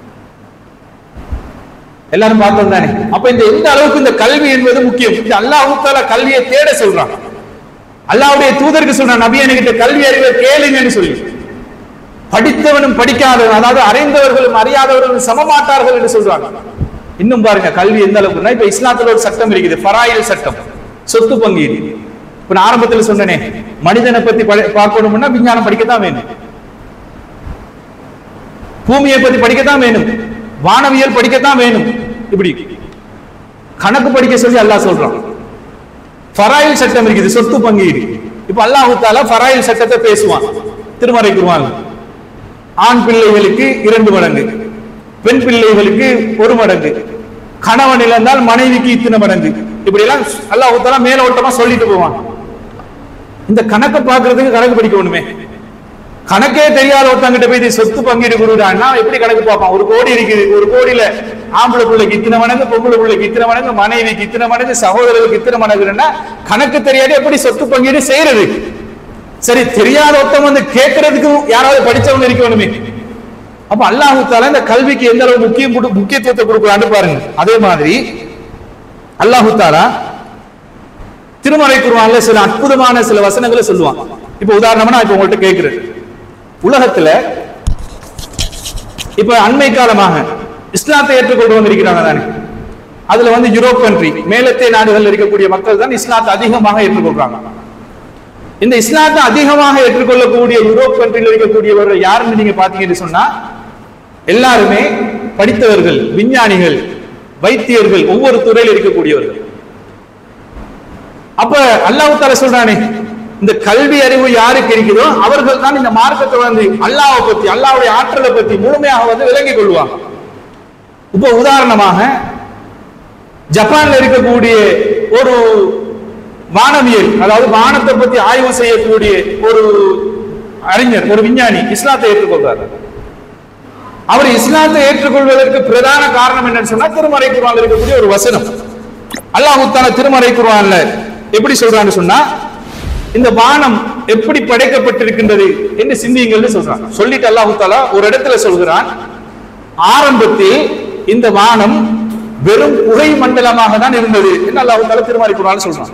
எல்லாரும் பார்த்தோம் தானே அப்ப இந்த எந்த அளவுக்கு இந்த கல்வி என்பது முக்கியம் இந்த அல்லாஹ் தாலா கல்வியை தேட சொல்றான் அல்லாஹ்வுடைய தூதருக்கு சொல்றான் நபி என்கிட்ட கல்வி அறிவை கேளுங்கன்னு சொல்லி படித்தவனும் படிக்காதவன் அதாவது அறிந்தவர்களும் அறியாதவர்களும் சமமாட்டார்கள் என்று சொல்றாங்க இன்னும் பாருங்க கல்வி எந்த அளவுக்குன்னா இப்ப இஸ்லாத்துல ஒரு சட்டம் இருக்குது ஃபராயில் சட்டம் சொத்து பங்கீடு இப்ப நான் ஆரம்பத்துல சொன்னேனே மனிதனை பத்தி படி- பார்க்கணும்னா விஞ்ஞானம் படிக்கத்தான் வேணும் பூமியை பத்தி படிக்கத்தான் வேணும் வானவியல் படிக்கத்தான் வேணும் இப்படி கணக்கு படிக்க சொல்லி அல்லாஹ் சொல்றான் ஃபராயில் சட்டம் இருக்குது சொத்து பங்கீடு இப்ப அல்லாஹ் தாலா ஃபராயில் சட்டத்தை பேசுவான் திருமறை குருவான் ஆண் பிள்ளைகளுக்கு இரண்டு மடங்கு பெண் பிள்ளைகளுக்கு ஒரு மடங்கு கணவன் இழந்தால் மனைவிக்கு இத்தனை மடங்கு இப்படி எல்லாம் அல்லாஹ் தாலா மேலோட்டமா சொல்லிட்டு போவான் இந்த கணக்கை பார்க்கிறதுக்கு கணக்கு படிக்கணுமே கணக்கே தெரியாத ஒருத்தங்கிட்ட போய் இது சொத்து பங்கீடு கொடுக்குறான்னா எப்படி கணக்கு பார்ப்பான் ஒரு கோடி இருக்குது ஒரு கோடியில ஆம்பளை பிள்ளைக்கு இத்தனை மடங்கு பொம்பளை பிள்ளைக்கு இத்தனை மடங்கு மனைவிக்கு இத்தனை மடங்கு சகோதரருக்கு இத்தனை மடங்குன்னா கணக்கு தெரியாது எப்படி சொத்து பங்கீடு செய்யறது சரி தெரியாத ஒருத்தன் வந்து கேட்கறதுக்கு யாராவது படிச்சவங்க இருக்கணுமே அப்ப அல்லாஹு தாலா இந்த கல்விக்கு எந்த அளவு முக்கியம் கொடு- முக்கியத்துவத்தை கொடுக்கலான்னு பாருங்க அதே மாதிரி அல்லாஹு தாலா திருமறை குருவான்ல சில அற்புதமான சில வசனங்களை சொல்லுவான் இப்ப உதாரணமா நான் இப்ப உங்கள்ட்ட கேட்கிறேன் உலகத்துல இப்ப அண்மை காலமாக இஸ்லாத்தை ஏற்றுக்கொண்டு வந்திருக்கிறாங்க தானே அதுல வந்து யூரோப் கண்ட்ரி மேலத்தே நாடுகள் இருக்கக்கூடிய மக்கள் தான் இஸ்லாத்தை அதிகமாக ஏற்றுக்கொள்றாங்க இந்த இஸ்லாத்தை அதிகமாக ஏற்றுக்கொள்ளக்கூடிய யூரோப் கண்ட்ரியில் இருக்கக்கூடியவர்கள் யாருன்னு நீங்க பாத்தீங்கன்னு சொன்னா எல்லாருமே படித்தவர்கள் விஞ்ஞானிகள் வைத்தியர்கள் ஒவ்வொரு துறையில் இருக்கக்கூடியவர்கள் அப்ப அல்லாஹ் தால சொல்றானே இந்த கல்வி அறிவு யாருக்கு இருக்குதோ அவர்கள் தான் இந்த மார்க்கத்தை வந்து அல்லாஹ்வை பத்தி அல்லாஹ்வுடைய ஆற்றலை பத்தி முழுமையாக வந்து விளங்கிக் கொள்வாங்க இப்ப உதாரணமாக ஜப்பான்ல இருக்கக்கூடிய ஒரு வானவியல் அதாவது வானத்தை பத்தி ஆய்வு செய்யக்கூடிய ஒரு அறிஞர் ஒரு விஞ்ஞானி இஸ்லாத்தை ஏற்றுக்கொள்றார் அவர் இஸ்லாத்தை ஏற்றுக்கொள்வதற்கு பிரதான காரணம் என்னன்னு சொன்னா திருமறை குர்ஆன்ல இருக்கக்கூடிய ஒரு வசனம் அல்லாஹ் தால திருமறை குர்ஆன்ல எப்படி சொல்றான்னு சொன்னா இந்த வானம் எப்படி படைக்கப்பட்டிருக்கின்றது என்று சிந்தியுங்கள்னு சொல்றான் சொல்லிட்டு அல்லாஹ் தாலா ஒரு இடத்துல சொல்கிறான் ஆரம்பத்தில் இந்த வானம் வெறும் புகை மண்டலமாக தான் இருந்தது என்று அல்லாஹ் தாலா திருமறை குர்ஆன்ல சொல்றான்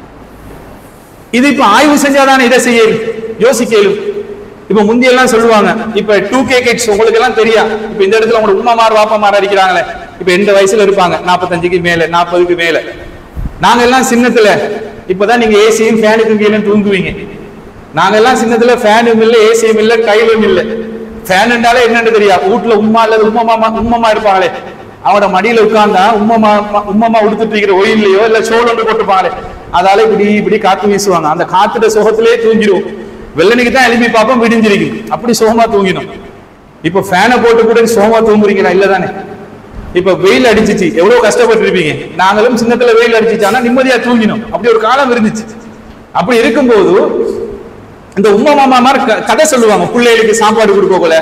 இது இப்ப ஆய்வு செஞ்சாதானே இதை செய்ய யோசிக்க இயலும். இப்ப முந்தியெல்லாம் சொல்லுவாங்க இப்ப டூ கே கிட்ஸ் உங்களுக்கு எல்லாம் தெரியா இப்ப இந்த இடத்துல உங்களோட உமாமார் வாப்பமார் அடிக்கிறாங்களே இப்ப எந்த வயசுல இருப்பாங்க நாற்பத்தஞ்சுக்கு மேல நாற்பதுக்கு மேல நாங்க எல்லாம் சின்னத்துல இப்பதான் நீங்க ஏசியும் ஃபேனுக்கும் கீழே தூங்குவீங்க நாங்க எல்லாம் சின்னத்துல ஃபேனும் இல்ல ஏசியும் இல்ல கையிலும் இல்ல ஃபேன் என்றாலே என்னன்னு தெரியா வீட்டுல உம்மா அல்லது உம்மமா உம்மமா இருப்பாங்களே அவனோட மடியில உட்கார்ந்தா உம்மமா உம்மமா உடுத்துட்டு இருக்கிற ஒயிலையோ இல்ல சோல் ஒன்று போட்டுப்பாங்களே அதால இப்படி இப்படி காத்து வீசுவாங்க அந்த காத்துட சுகத்திலே தூங்கிடும் வெள்ளனிக்கு தான் எழுப்பி பார்ப்போம் விடிஞ்சிருக்கு அப்படி சுகமா தூங்கினோம் இப்ப ஃபேனை போட்டு கூட சுகமா தூங்குறீங்களா இல்லதானே இப்ப வெயில் அடிச்சிச்சு எவ்வளவு கஷ்டப்பட்டு இருப்பீங்க நாங்களும் சின்னத்துல வெயில் அடிச்சிச்சு ஆனா நிம்மதியா தூங்கினோம் அப்படி ஒரு காலம் இருந்துச்சு அப்படி இருக்கும்போது இந்த உமா மாமா மாதிரி க- கதை சொல்லுவாங்க பிள்ளைகளுக்கு சாப்பாடு கொடுக்க போல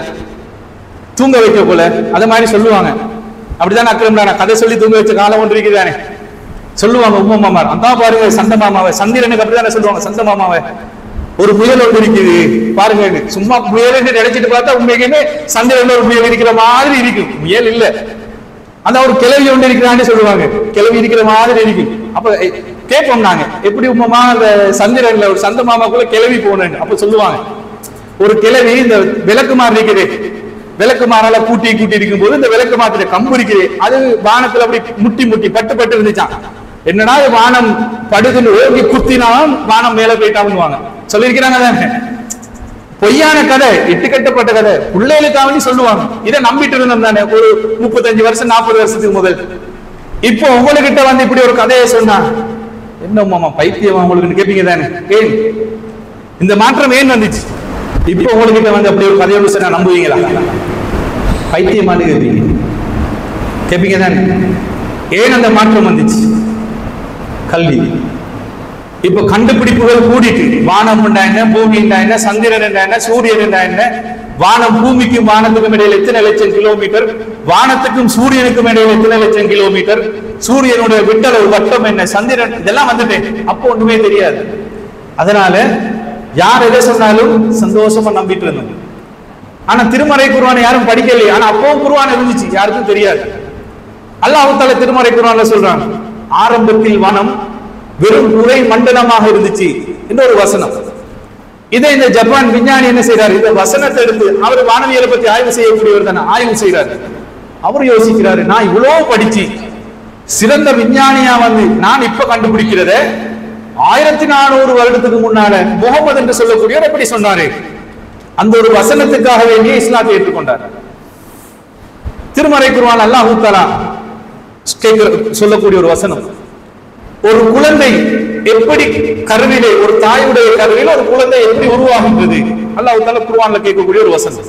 தூங்க வைக்க போல அத மாதிரி சொல்லுவாங்க அப்படிதான் அக்கிரம் நான் கதை சொல்லி தூங்க வச்ச காலம் ஒன்று இருக்குதானே சொல்லுவாங்க உமா மாமார் அந்த பாருங்க சந்த மாமாவை சந்திரனுக்கு அப்படிதானே சொல்லுவாங்க சந்த மாமாவை ஒரு புயல் ஒன்று இருக்குது பாருங்க சும்மா புயல் நினைச்சிட்டு பார்த்தா உண்மைக்குமே சந்திரன்ல ஒரு புயல் இருக்கிற மாதிரி இருக்கும் புயல் இல்ல அந்த ஒரு கிளவி ஒன்று இருக்கிறான்னு சொல்லுவாங்க கிளவி இருக்கிற மாதிரி இருக்கு அப்ப எ- கேட்போம் நாங்க எப்படி உமாமா அந்த சந்திரன்ல ஒரு சந்த மாமாக்குள்ள கிளவி போனேன்னு அப்ப சொல்லுவாங்க ஒரு கிளவி இந்த விளக்கு மாதிரி இருக்குது விளக்கு மாறால கூட்டி கூட்டி இருக்கும்போது இந்த விளக்கு மாத்திர கம்பு இருக்குது அது வானத்துல அப்படி முட்டி முட்டி பட்டு பட்டு இருந்துச்சான் என்னடா இது வானம் படுதுன்னு ஓங்கி குத்தினாலும் வானம் மேல போயிட்டாங்க சொல்லியிருக்கிறாங்க தானே பொய்யான கதை இட்டு கட்டப்பட்ட கதை பிள்ளைகளுக்காக சொல்லுவாங்க இதை நம்பிட்டு இருந்தோம் தானே ஒரு முப்பத்தஞ்சு வருஷம் நாற்பது வருஷத்துக்கு முதல் இப்போ உங்ககிட்ட வந்து இப்படி ஒரு கதையை சொன்னா என்ன மாமா பைத்தியம் உங்களுக்கு கேட்பீங்க தானே ஏன் இந்த மாற்றம் ஏன் வந்துச்சு இப்போ உங்ககிட்ட வந்து அப்படி ஒரு கதையோட சொன்னா நம்புவீங்களா பைத்தியமானு கேட்பீங்க கேட்பீங்க தானே ஏன் அந்த மாற்றம் வந்துச்சு கல்வி இப்ப கண்டுபிடிப்புகள் கூடிட்டு வானம் என்ன பூமி என்ன சந்திரன் என்ன சூரியன் என்ன வானம் பூமிக்கும் வானத்துக்கும் இடையில எத்தனை லட்சம் கிலோமீட்டர் வானத்துக்கும் சூரியனுக்கும் இடையில எத்தனை லட்சம் கிலோமீட்டர் சூரியனுடைய விட்டளவு வட்டம் என்ன சந்திரன் இதெல்லாம் வந்துட்டு அப்போ ஒண்ணுமே தெரியாது அதனால யார் எதை சொன்னாலும் சந்தோஷமா நம்பிட்டு இருந்தோம் ஆனா திருமறை குருவானை யாரும் படிக்கலையே ஆனா அப்பவும் குருவான் இருந்துச்சு யாருக்கும் தெரியாது அல்லாஹ் தால திருமறை குர்ஆன்ல சொல்றான் ஆரம்பத்தில் வனம் வெறும் புகை மண்டலமாக இருந்துச்சு என்ற ஒரு வசனம் இதை இந்த ஜப்பான் விஞ்ஞானி என்ன செய்றாரு இந்த வசனத்தை எடுத்து அவர் வானவியலை பத்தி ஆய்வு செய்யக்கூடியவர் தானே ஆய்வு செய்றாரு அவர் யோசிக்கிறாரு நான் இவ்வளவு படிச்சு சிறந்த விஞ்ஞானியா வந்து நான் இப்ப கண்டுபிடிக்கிறத ஆயிரத்தி நானூறு வருடத்துக்கு முன்னால முகமது என்று சொல்லக்கூடியவர் எப்படி சொன்னாரு அந்த ஒரு வசனத்துக்காக வேண்டிய இஸ்லாத்தை ஏற்றுக்கொண்டார் திருமறை குர்ஆன் அல்லாஹ் தஆலா கேட்கிற சொல்லக்கூடிய ஒரு வசனம் ஒரு குழந்தை எப்படி கருவிலே ஒரு தாயுடைய கருவில ஒரு குழந்தை எப்படி உருவாகின்றது அல்லாஹ் தஆலா குர்ஆன்ல கேட்கக்கூடிய ஒரு வசனம்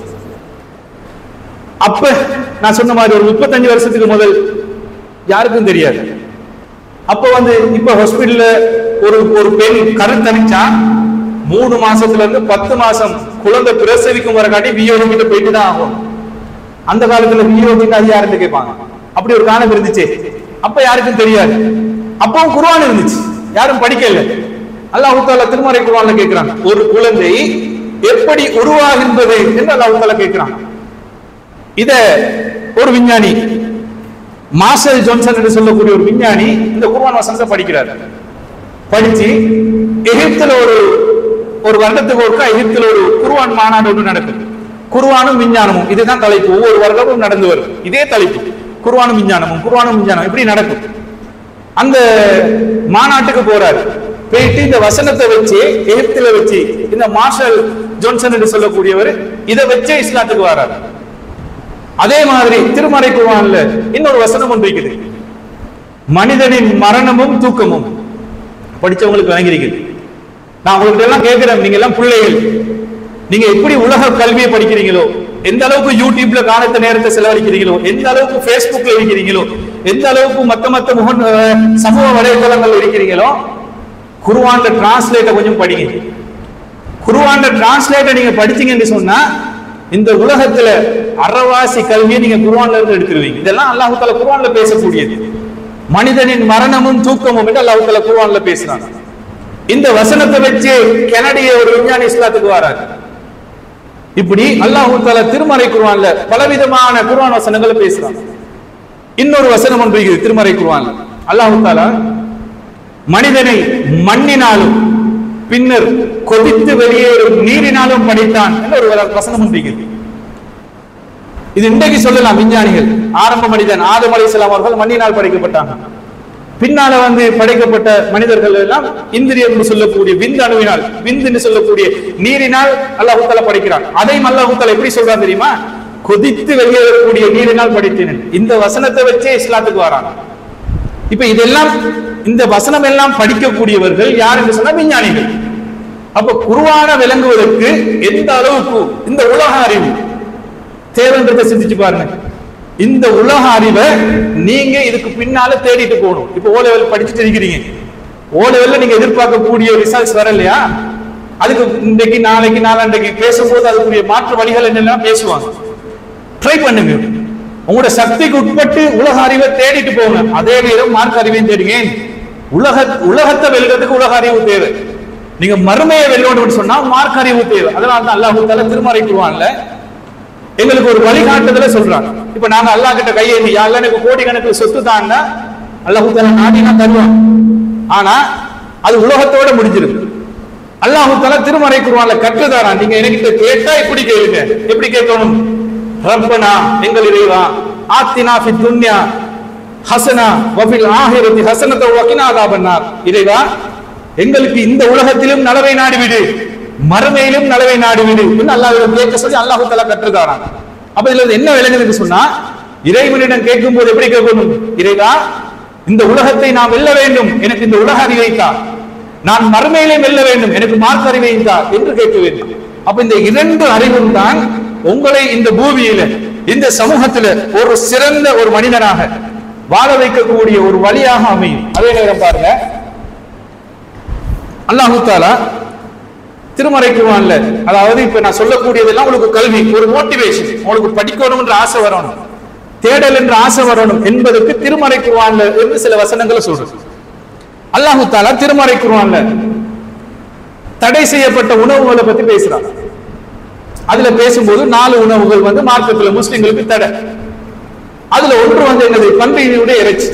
அப்ப நான் சொன்ன மாதிரி ஒரு முப்பத்தஞ்சு வருஷத்துக்கு முதல் யாருக்கும் தெரியாது அப்ப வந்து இப்ப ஹாஸ்பிடல்ல ஒரு ஒரு பெண் கருத்தணிச்சா மூணு மாசத்துல இருந்து பத்து மாசம் குழந்தை பிரசவிக்கும் வர காட்டி வியோகம் கிட்ட போயிட்டு தான் ஆகும் அந்த காலத்துல வியோகின்னு அது யாருன்னு கேட்பாங்க அப்படி ஒரு காலம் இருந்துச்சு அப்ப யாருக்கும் தெரியாது அப்பவும் குர்ஆன் இருந்துச்சு யாரும் படிக்கல அல்லாஹ் தாலா திருமறை குர்ஆன்ல கேட்கிறான் ஒரு குழந்தை எப்படி உருவாகின்றது என்று அல்லாஹ் தாலா கேட்கிறான் இத ஒரு விஞ்ஞானி மார்ஷல் ஜான்சன் என்று சொல்லக்கூடிய ஒரு விஞ்ஞானி இந்த குர்ஆன் வசனத்தை படிக்கிறார் படிச்சு எகிப்துல ஒரு ஒரு வருடத்துக்கு ஒருக்கா எகிப்துல ஒரு குர்ஆன் மாநாடு ஒன்று நடக்குது குர்ஆனும் விஞ்ஞானமும் இதுதான் தலைப்பு ஒவ்வொரு வருடமும் நடந்து வரும் இதே தலைப்பு குர்ஆனும் விஞ்ஞானமும் குர்ஆனும் விஞ்ஞானம் இப்படி நடக்கும் அந்த மாநாட்டுக்கு போறாரு போயிட்டு இந்த வசனத்தை வச்சு எகிப்துல வச்சு இந்த மார்ஷல் ஜான்சன் என்று சொல்லக்கூடியவர் இதை வச்சே இஸ்லாத்துக்கு வராரு அதே மாதிரி திருமறை குர்ஆன்ல இன்னொரு வசனம் ஒன்று இருக்குது மனிதனின் மரணமும் தூக்கமும் படிச்சவங்களுக்கு வழங்கியிருக்குது நான் உங்கள்கிட்ட எல்லாம் கேட்கிறேன் நீங்க எல்லாம் பிள்ளைகள் நீங்க எப்படி உலக கல்வியை படிக்கிறீங்களோ எந்த அளவுக்கு யூடியூப்ல காலத்த நேரத்தை செலவழிக்கிறீங்களோ எந்த அளவுக்கு Facebookல இருக்கிறீங்களோ எந்த அளவுக்கு மத்த மத்த முக அஹ், சமூக வலைதளங்கள் இருக்கிறீங்களோ குருவான்ல டிரான்ஸ்லேட்டை கொஞ்சம் படிங்க குருவான்ல டிரான்ஸ்லேட்டை நீங்க படிச்சீங்கன்னு சொன்னா இந்த உலகத்துல அறவாசி கல்வியை நீங்க குருவான்ல இருந்து எடுத்துருவீங்க இதெல்லாம் அல்லாஹு தாலா குருவான்ல பேசக்கூடியது மனிதனின் மரணமும் தூக்கமும் என்று அல்லாஹு தாலா குருவான்ல பேசுறாங்க இந்த வசனத்தை வச்சு கெனடிய ஒரு விஞ்ஞானி இஸ்லாத்துக்கு வராரு இப்படி அல்லாஹு தாலா திருமறை குர்ஆன்ல பலவிதமான குர்ஆன் வசனங்களை பேசுறாங்க இன்னொரு வசனம் ஒன்று இருக்குது திருமறை குர்ஆன்ல அல்லாஹு தாலா மனிதனை மண்ணினாலும் பின்னர் கொதித்து வெளியேறும் நீரினாலும் படைத்தான் என்ற ஒரு வசனம் ஒன்று இருக்குது இது இன்றைக்கு சொல்லலாம் விஞ்ஞானிகள் ஆரம்ப மனிதன் ஆதம் அலைஹிஸ்ஸலாம் அவர்கள் மண்ணினால் படைக்கப்பட்டாங்க பின்னால வந்து படைக்கப்பட்ட மனிதர்கள் எல்லாம் இந்திரியம் என்று சொல்லக்கூடிய விந்து அணுவினால் விந்து என்று சொல்லக்கூடிய நீரினால் அல்லாஹ் தஆலா படைக்கிறான் அதையும் அல்லாஹ் தஆலா எப்படி சொல்றான் தெரியுமா கொதித்து வெளியேறக்கூடிய நீரினால் படைத்தேன் இந்த வசனத்தை வச்சே இஸ்லாத்துக்கு வராங்க இப்ப இதெல்லாம் இந்த வசனம் எல்லாம் படிக்கக்கூடியவர்கள் யார் என்று சொன்னா விஞ்ஞானிகள் அப்ப குருவான விளங்குவதற்கு எந்த அளவுக்கு இந்த உலக அறிவு தேவைன்றதை சிந்திச்சு பாருங்க இந்த உலக அறிவை நீங்க இதுக்கு பின்னால தேடிட்டு போகணும் இப்ப ஓ லெவல் படிச்சுட்டு இருக்கிறீங்க ஓ லெவல்ல நீங்க எதிர்பார்க்கக்கூடிய ரிசல்ட்ஸ் வரலையா அதுக்கு இன்றைக்கு நாளைக்கு நாளாண்டைக்கு பேசும்போது அதுக்குரிய மாற்று வழிகள் என்னெல்லாம் பேசுவாங்க ட்ரை பண்ணுங்க உங்களோட சக்திக்கு உட்பட்டு உலக அறிவை தேடிட்டு போங்க அதே நேரம் மார்க் அறிவையும் தேடுங்க உலக உலகத்தை வெல்றதுக்கு உலக அறிவு தேவை நீங்க மறுமையை வெல்லணும்னு சொன்னா மார்க் அறிவு தேவை அதனால தான் அல்லாஹ் தஆலா திருமறை குர்ஆன்ல எங்களுக்கு ஒரு வழிகாட்டுதல சொல்றாங்க இப்ப நாங்க அல்லாஹ் கிட்ட கையை நீ அல்லாஹ் எனக்கு கோடி கணக்கு சொத்து தான்னா அல்லாஹ் தஆலா நாடினா தருவான் ஆனா அது உலகத்தோட முடிஞ்சிருது அல்லாஹ் தஆலா திருமறை குர்ஆன்ல கற்றுதாரான் நீங்க என்கிட்ட கேட்டா இப்படி கேளுங்க எப்படி கேட்கணும் ரப்பனா எங்கள் இறைவா ஆத்தினா ஃபி துன்யா ஹசனா வஃபில் ஆஹிரத்தி ஹசனத வகினா அதாபன்னார் இறைவா எங்களுக்கு இந்த உலகத்திலும் நலவை நாடிவிடு மறுமையிலும் நலவை நாடிவிடு என்று அல்லாஹ் கேட்க சொல்லி அல்லாஹ் தஆலா கற்றுதாரான் அப்ப இதுல இருந்து என்ன விளங்குதுன்னு சொன்னா இறைவனிடம் கேட்கும் போது எப்படி கேட்கணும் இறைவா இந்த உலகத்தை நான் வெல்ல வேண்டும் எனக்கு இந்த உலக அறிவை தா நான் மறுமையிலே வெல்ல வேண்டும் எனக்கு மார்க் அறிவை தா என்று கேட்க வேண்டும் அப்ப இந்த இரண்டு அறிவும் தான் உங்களை இந்த பூமியில இந்த சமூகத்துல ஒரு சிறந்த ஒரு மனிதனாக வாழ வைக்கக்கூடிய ஒரு வழியாக அமையும் அதே நேரம் பாருங்க அல்லாஹு தாலா திருமறை குர்ஆன்ல அதாவது இப்ப நான் சொல்லக்கூடியதெல்லாம் உங்களுக்கு கல்வி ஒரு மோட்டிவேஷன் உங்களுக்கு படிக்கணும்ன்ற ஆசை வரணும் தேடல் என்ற ஆசை வரணும் என்பதற்கு திருமறை குர்ஆன்ல இருந்து சில வசனங்களை சொல்றது அல்லாஹு தாலா திருமறை குர்ஆன்ல தடை செய்யப்பட்ட உணவுகளை பத்தி பேசுறாங்க அதுல பேசும்போது நாலு உணவுகள் வந்து மார்க்கத்துல முஸ்லிம்களுக்கு தடை அதுல ஒன்று வந்து என்னது பன்றியினுடைய இறைச்சி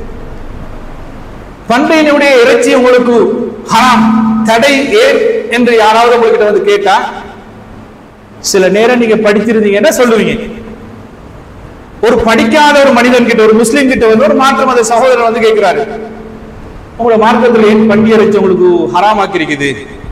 பன்றியினுடைய இறைச்சி உங்களுக்கு ஹராம் தடை ஏன் என்று யாராவது உங்ககிட்ட வந்து கேட்டா சில நேரம் நீங்க படிச்சிருந்தீங்கன்னா சொல்லுவீங்க ஒரு படிக்காத ஒரு மனிதன் கிட்ட ஒரு முஸ்லீம் கிட்ட வந்து ஒரு மாற்று மத சகோதரர் வந்து கேட்கிறாரு உங்களோட மார்க்கத்துல ஏன் பண்டி இறைச்சி உங்களுக்கு ஹராமாக்கி இருக்குது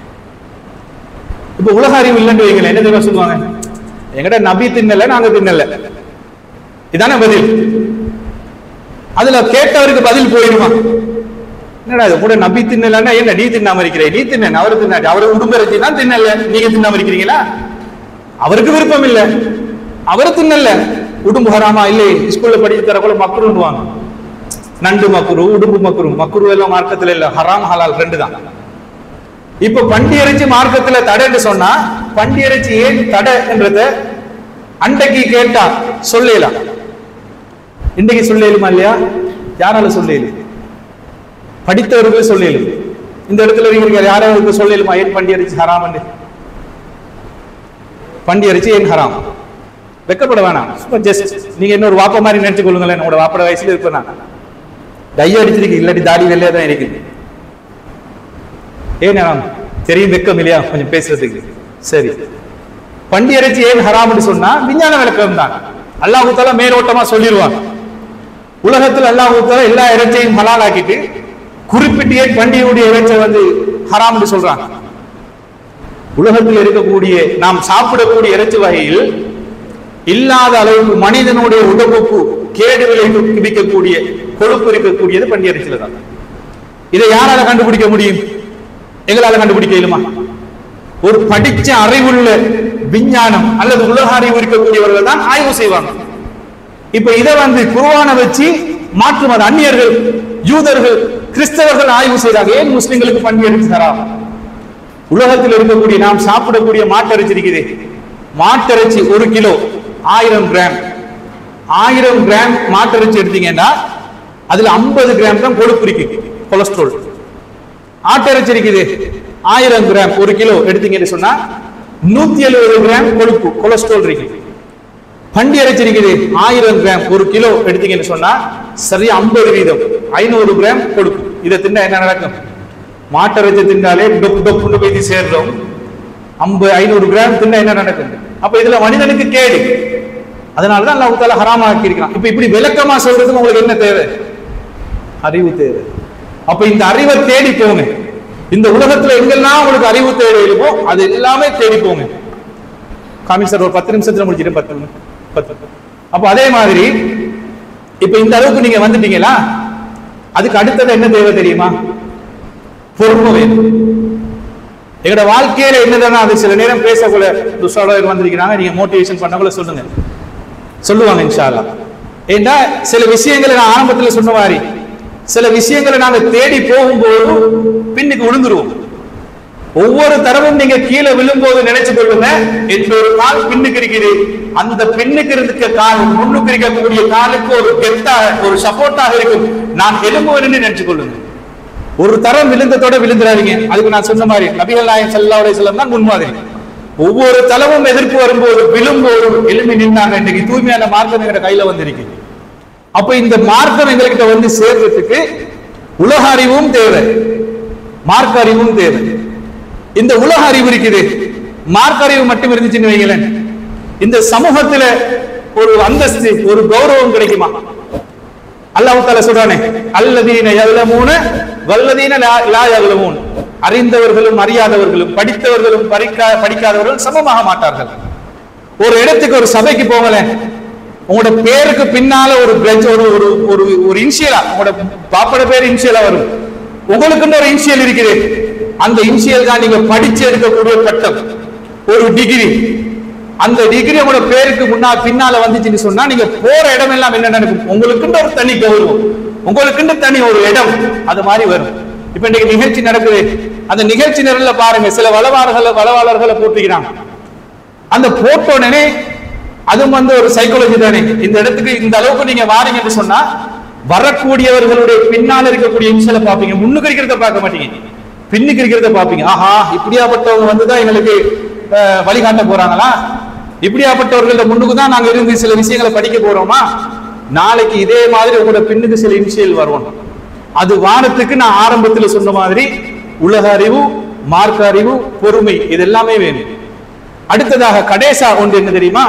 இப்ப உலக அறிவு இல்லைன்னு வைங்களேன் என்ன தெரியுமா சொல்லுவாங்க எங்கிட்ட நபி தின்னல நாங்க தின்னல இதானே பதில் அதுல கேட்டவருக்கு பதில் போயிடுமா என்னடா இது கூட நபி தின்னலன்னா என்ன நீ தின்னாம இருக்கிறே நீ தின்ன அவர் தின்னாட்டி அவர் உடும்பு இறைச்சி தான் தின்னல நீங்க தின்னாம இருக்கிறீங்களா அவருக்கு விருப்பம் இல்ல அவர் தின்னல உடும்பு ஹராமா இல்லை ஸ்கூல்ல படிச்சு தரக்குள்ள மக்குருவாங்க நண்டு மக்குரு உடும்பு மக்குரு மக்குரு எல்லாம் மார்க்கத்துல இல்ல ஹராம் ஹலால் ரெண்டு தான் இப்ப பண்டி இறைச்சி மார்க்கத்துல தடைன்னு சொன்னா பண்டி இறைச்சி ஏன் தடை என்றத அன்றைக்கு கேட்டா சொல்லலாம் இன்றைக்கு சொல்லலுமா இல்லையா யாரால சொல்லலும் படித்தவர்கள் சொல்லலும் இந்த இடத்துல இருக்கிற யாராவது சொல்லலுமா ஏன் பண்டி இறைச்சி ஹராம் என்று பண்டி இறைச்சி ஏன் ஹராம் வெக்கப்பட வேணாம் சும்மா ஜஸ்ட் நீங்க இன்னொரு வாப்ப மாதிரி நினைச்சு கொள்ளுங்களேன் உங்களோட வாப்பட வயசுல இருப்பேன் நான் டைய அடிச்சிருக்கு இல்லாட்டி தாடி வெள்ளையா தான் இருக்குது ஏன் ஹராம் தெரியும் வெக்கம் இல்லையா கொஞ்சம் பேசுறதுக்கு சரி பண்டி இறைச்சி ஏன் ஹராம்னு சொன்னா விஞ்ஞான விளக்கம் தான் அல்லாஹு தாலா மேலோட்டமா சொல்லிடுவான் உலகத்தில் அல்லாஹு தாலா எல்லா இறைச்சியையும் ஹலால் ஆக்கிட்டு குறிப்பிட்டு ஏன் பண்டிகையுடைய இறைச்சை வந்து ஹராம்னு சொல்றாங்க உலகத்தில் இருக்கக்கூடிய நாம் சாப்பிடக்கூடிய இறைச்சி வகையில் இல்லாத அளவுக்கு மனிதனுடைய உடம்புக்கு கேடு விளைவிக்கக்கூடிய கொழுப்பு இருக்கக்கூடியது பண்டி இறைச்சியில தான் இதை யாரால கண்டுபிடிக்க முடியும் எங்களால கண்டுபிடிக்க இயலுமா ஒரு படிச்ச அறிவுள்ள விஞ்ஞானம் அல்லது உலக அறிவு இருக்கக்கூடியவர்கள் தான் ஆய்வு செய்வாங்க இப்ப இதை வந்து குருவான வச்சு மாற்று மத அந்நியர்கள் யூதர்கள் கிறிஸ்தவர்கள் ஆய்வு செய்தாங்க ஏன் முஸ்லிம்களுக்கு பண்டிகை தராம் உலகத்தில் இருக்கக்கூடிய நாம் சாப்பிடக்கூடிய மாட்டிறைச்சி இருக்குது மாட்டிறைச்சி ஒரு கிலோ ஆயிரம் கிராம் ஆயிரம் கிராம் மாட்டிறைச்சி எடுத்தீங்கன்னா அதுல ஐம்பது கிராம் தான் கொழுப்பு இருக்கு கொலஸ்ட்ரால் ஆட்டிறைச்சி இருக்குது ஆயிரம் கிராம் ஒரு கிலோ எடுத்தீங்கன்னு சொன்னா நூத்தி எழுபது கிராம் கொழுப்பு கொலஸ்ட்ரால் இருக்கு பண்டி இறைச்சி இருக்குது ஆயிரம் கிராம் ஒரு கிலோ எடுத்தீங்கன்னு சொன்னா சரியா ஐம்பது வீதம் ஐநூறு கிராம் கொழுப்பு இதை தின்னா என்ன நடக்கும் மாட்டிறைச்சி தின்னாலே டொப் டொப்புன்னு போய் சேர்றோம் ஐம்பது ஐநூறு கிராம் தின்னா என்ன நடக்கும் அப்ப இதுல மனிதனுக்கு கேடு அதனாலதான் அல்லாஹ் தாலா ஹராமா ஆக்கி இருக்கிறான் இப்ப இப்படி விளக்கமா சொல்றதுக்கு உங்களுக்கு என்ன தேவை அறிவு தேவை அப்ப இந்த அறிவை தேடி போங்க இந்த உலகத்துல எங்கெல்லாம் உங்களுக்கு அறிவு தேவை இருக்கோ அது எல்லாமே தேடி போங்க காமிங் சார் ஒரு பத்து நிமிஷத்துல முடிச்சிட்டு பத்து நிமிஷம். பத்து அப்ப அதே மாதிரி இப்ப இந்த அளவுக்கு நீங்க வந்துட்டீங்களா அதுக்கு அடுத்தது என்ன தேவை தெரியுமா பொறுமை வேணும் எங்களோட வாழ்க்கையில என்னதான் அது சில நேரம் பேசக்குள்ள துஷ்டாளர் வந்திருக்கிறாங்க நீங்க மோட்டிவேஷன் பண்ணக்குள்ள சொல்லுங்க சொல்லுவாங்க இன்ஷா அல்லாஹ் ஏண்டா சில விஷயங்களை நான் ஆரம்பத்துல சொன்ன மாதிரி சில விஷயங்களை நாங்க தேடி போகும்போது பின்னுக்கு விழுந்துருவோம் ஒவ்வொரு தரவும் நீங்க கீழே விழும்போது நினைச்சு கொள்ளுங்க இந்த ஒரு கால் பின்னுக்கு இருக்குது அந்த பின்னுக்கு இருக்க கால் முன்னுக்கு இருக்கக்கூடிய காலுக்கு ஒரு கெத்தாக ஒரு சப்போர்ட்டாக இருக்கும் நான் எலும்புவேன்னு நினைச்சு கொள்ளுங்க ஒரு தரம் விழுந்ததோட விழுந்துறாதீங்க அதுக்கு நான் சொன்ன மாதிரி நபிகள் நாயகம் ஸல்லல்லாஹு அலைஹி வஸல்லம் தான் முன்மாதிரி ஒவ்வொரு தலமும் எதிர்ப்பு வரும்போது விழும்போது எழுப்பி நின்னாங்க இன்னைக்கு தூய்மையான மார்க்கம் எங்க கையில வந்திருக்கு அப்ப இந்த மார்க்கம் எங்ககிட்ட வந்து சேர்றதுக்கு உலக அறிவும் தேவை மார்க்க அறிவும் தேவை இந்த உலக அறிவு இருக்குது மார்க்க அறிவு மட்டும் இருந்துச்சுன்னு வைங்களேன் இந்த சமூகத்துல ஒரு அந்தஸ்து ஒரு கௌரவம் கிடைக்குமா அல்லாஹ் தாலா சொல்றானே அல்லதீன யலமூன வல்லதீன லா- லா யலமூன் அறிந்தவர்களும் அறியாதவர்களும் படித்தவர்களும் படிக்கா படிக்காதவர்களும் சமமாக மாட்டார்கள் ஒரு இடத்துக்கு ஒரு சபைக்கு போங்களேன் உங்களோட பேருக்கு பின்னால ஒரு பிரெஞ்ச் ஒரு ஒரு ஒரு ஒரு இன்சியலா உங்களோட பாப்பட பேர் இன்சியலா வரும் உங்களுக்குன்னு ஒரு இன்சியல் இருக்குது அந்த இன்சியல் தான் நீங்க படிச்சு எடுக்கக்கூடிய பட்டம் ஒரு டிகிரி அந்த டிகிரி உங்களோட பேருக்கு முன்னா பின்னால வந்துச்சுன்னு சொன்னா நீங்க போற இடம் எல்லாம் என்ன நடக்கும் உங்களுக்குன்னு ஒரு தனி கௌரவம் உங்களுக்குன்னு தனி ஒரு இடம் அது மாதிரி வரும் இப்ப இன்னைக்கு நிகழ்ச்சி நடக்குது அந்த நிகழ்ச்சி நிரல்ல பாருங்க சில வளவாளர்களை வளவாளர்களை போட்டுக்கிறாங்க அந்த போட்ட உடனே அதுவும் வந்து ஒரு சைக்காலஜி தானே இந்த இடத்துக்கு இந்த அளவுக்கு நீங்க வாரீங்கன்னு சொன்னா வரக்கூடியவர்களுடைய பின்னால இருக்கக்கூடிய இன்சியலை பார்ப்பீங்க முன்னுக்கு இருக்கிறத பார்க்க மாட்டீங்க பின்னுக்கு இருக்கிறத பார்ப்பீங்க ஆஹா இப்படியாப்பட்டவங்க வந்துதான் எங்களுக்கு அஹ், வழிகாட்ட போறாங்களா இப்படியாப்பட்டவர்கள முன்னுக்கு தான் நாங்க இருந்து சில விஷயங்களை படிக்க போறோமா நாளைக்கு இதே மாதிரி உங்களோட பின்னுக்கு சில இன்சியல் வரும் அது வானத்துக்கு நான் ஆரம்பத்துல சொன்ன மாதிரி உலக அறிவு மார்க்க அறிவு பொறுமை இது எல்லாமே வேணும் அடுத்ததாக கடைசா ஒன்று என்ன தெரியுமா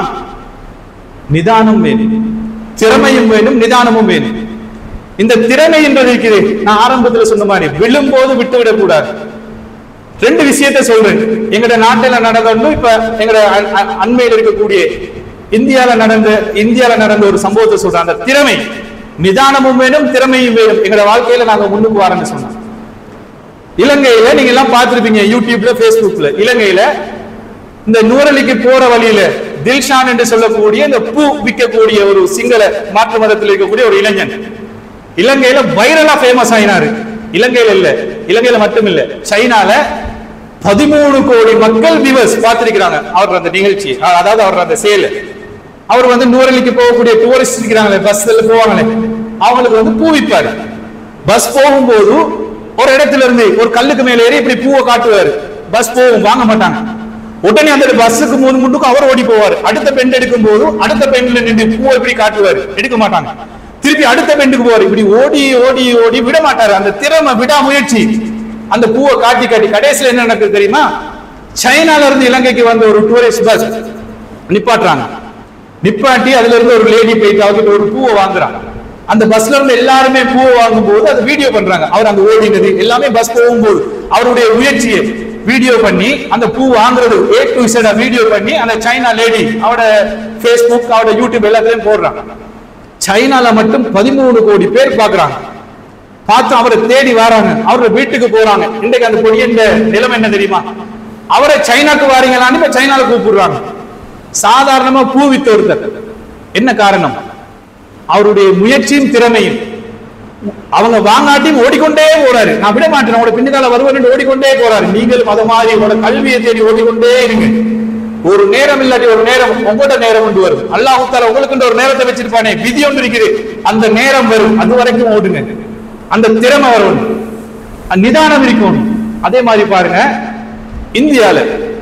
நிதானம் வேணும் திறமையும் வேணும் நிதானமும் வேணும் இந்த திறமை என்பது இருக்குது நான் ஆரம்பத்துல சொன்ன மாதிரி விழும்போது விட்டுவிடக் கூடாது ரெண்டு விஷயத்தை சொல்றேன் எங்கட நாட்டுல நடந்தோன்னு இப்ப எங்கட அ- அ- அண்மையில் இருக்கக்கூடிய இந்தியால நடந்த இந்தியால நடந்த ஒரு சம்பவத்தை சொல்றேன் அந்த திறமை நிதானமும் வேணும் திறமையும் வேணும் எங்கட வாழ்க்கையில நாங்க முன்னுக்கு வரேன்னு சொன்னோம் இலங்கையில நீங்க எல்லாம் பார்த்திருப்பீங்க யூடியூப்ல Facebookல இலங்கையில இந்த நூறலிக்கு போற வழியில தில்ஷான் என்று சொல்லக்கூடிய இந்த பூ விற்கக்கூடிய ஒரு சிங்கள மாற்று மதத்தில் இருக்கக்கூடிய ஒரு இளைஞன் இலங்கையில வைரலா ஃபேமஸ் ஆயினாரு இலங்கையில இல்ல இலங்கையில மட்டும் இல்ல சைனால பதிமூணு கோடி மக்கள் விவர்ஸ் பார்த்திருக்கிறாங்க அவர் அந்த நிகழ்ச்சி அ- அதாவது அவர் அந்த சேல் அவர் வந்து நூறலிக்கு போகக்கூடிய டூரிஸ்ட் இருக்கிறாங்களே பஸ்ல போவாங்களே அவங்களுக்கு வந்து பூ விற்பாரு பஸ் போகும்போது ஒரு இடத்துல இருந்து ஒரு கல்லுக்கு மேல ஏறி இப்படி பூவை காட்டுவாரு பஸ் போகும் வாங்க மாட்டாங்க உடனே அந்த பஸ்ஸுக்கு முன் முன்னுக்கு அவர் ஓடி போவார் அடுத்த பெண் எடுக்கும் போது அடுத்த பெண்ல நின்று பூவை இப்படி காட்டுவாரு எடுக்க மாட்டாங்க திருப்பி அடுத்த பெண்டுக்கு போவார் இப்படி ஓடி ஓடி ஓடி விட மாட்டாரு அந்த திறமை விடாமுயற்சி அந்த பூவை காட்டி காட்டி கடைசியில் என்ன நடக்குது தெரியுமா சைனால இருந்து இலங்கைக்கு வந்த ஒரு டூரிஸ்ட் பஸ் நிப்பாட்டுறாங்க நிப்பாட்டி அதுல இருந்து ஒரு லேடி போயிட்டு அவர்கிட்ட ஒரு பூவை வாங்குறாங்க அந்த பஸ்ல இருந்து எல்லாருமே பூவை வாங்கும் போது அதை வீடியோ பண்றாங்க அவர் அங்க ஓடினது எல்லாமே பஸ் போகும்போது அவருடைய முயற்சியை வீடியோ பண்ணி அந்த பூ வாங்குறது ஏ டு இசட வீடியோ பண்ணி அந்த சைனா லேடி அவட ஃபேஸ்புக் அவட யூடியூப் எல்லாத்துலயும் போடுறாங்க சைனால மட்டும் பதிமூணு கோடி பேர் பாக்குறாங்க பார்த்து அவரை தேடி வராங்க அவரோட வீட்டுக்கு போறாங்க இன்றைக்கு அந்த பொடியின் நிலைமை என்ன தெரியுமா அவரை சைனாக்கு வாரீங்களான்னு இப்ப சைனால கூப்பிடுறாங்க சாதாரணமா பூ வித்த ஒருத்தர் என்ன காரணம் அவருடைய முயற்சியும் திறமையும் அவங்க வாங்காட்டியும் ஓடிக்கொண்டே போறாரு நான் விட மாட்டேன் உங்களோட பின்னால் வருவேன் ஓடிக்கொண்டே போறாரு நீங்களும் அது மாதிரி உங்களோட கல்வியை தேடி ஓடிக்கொண்டே இருங்க ஒரு நேரம் இல்லாட்டி ஒரு நேரம் உங்களோட நேரம் கொண்டு வரும் அல்லாஹ் தால உங்களுக்கு ஒரு நேரத்தை வச்சிருப்பானே விதி ஒன்று இருக்குது அந்த நேரம் வரும் அது வரைக்கும் ஓடுங்க அந்த திறமை வரும் அந்த நிதானம் இருக்கும் அதே மாதிரி பாருங்க இந்தியால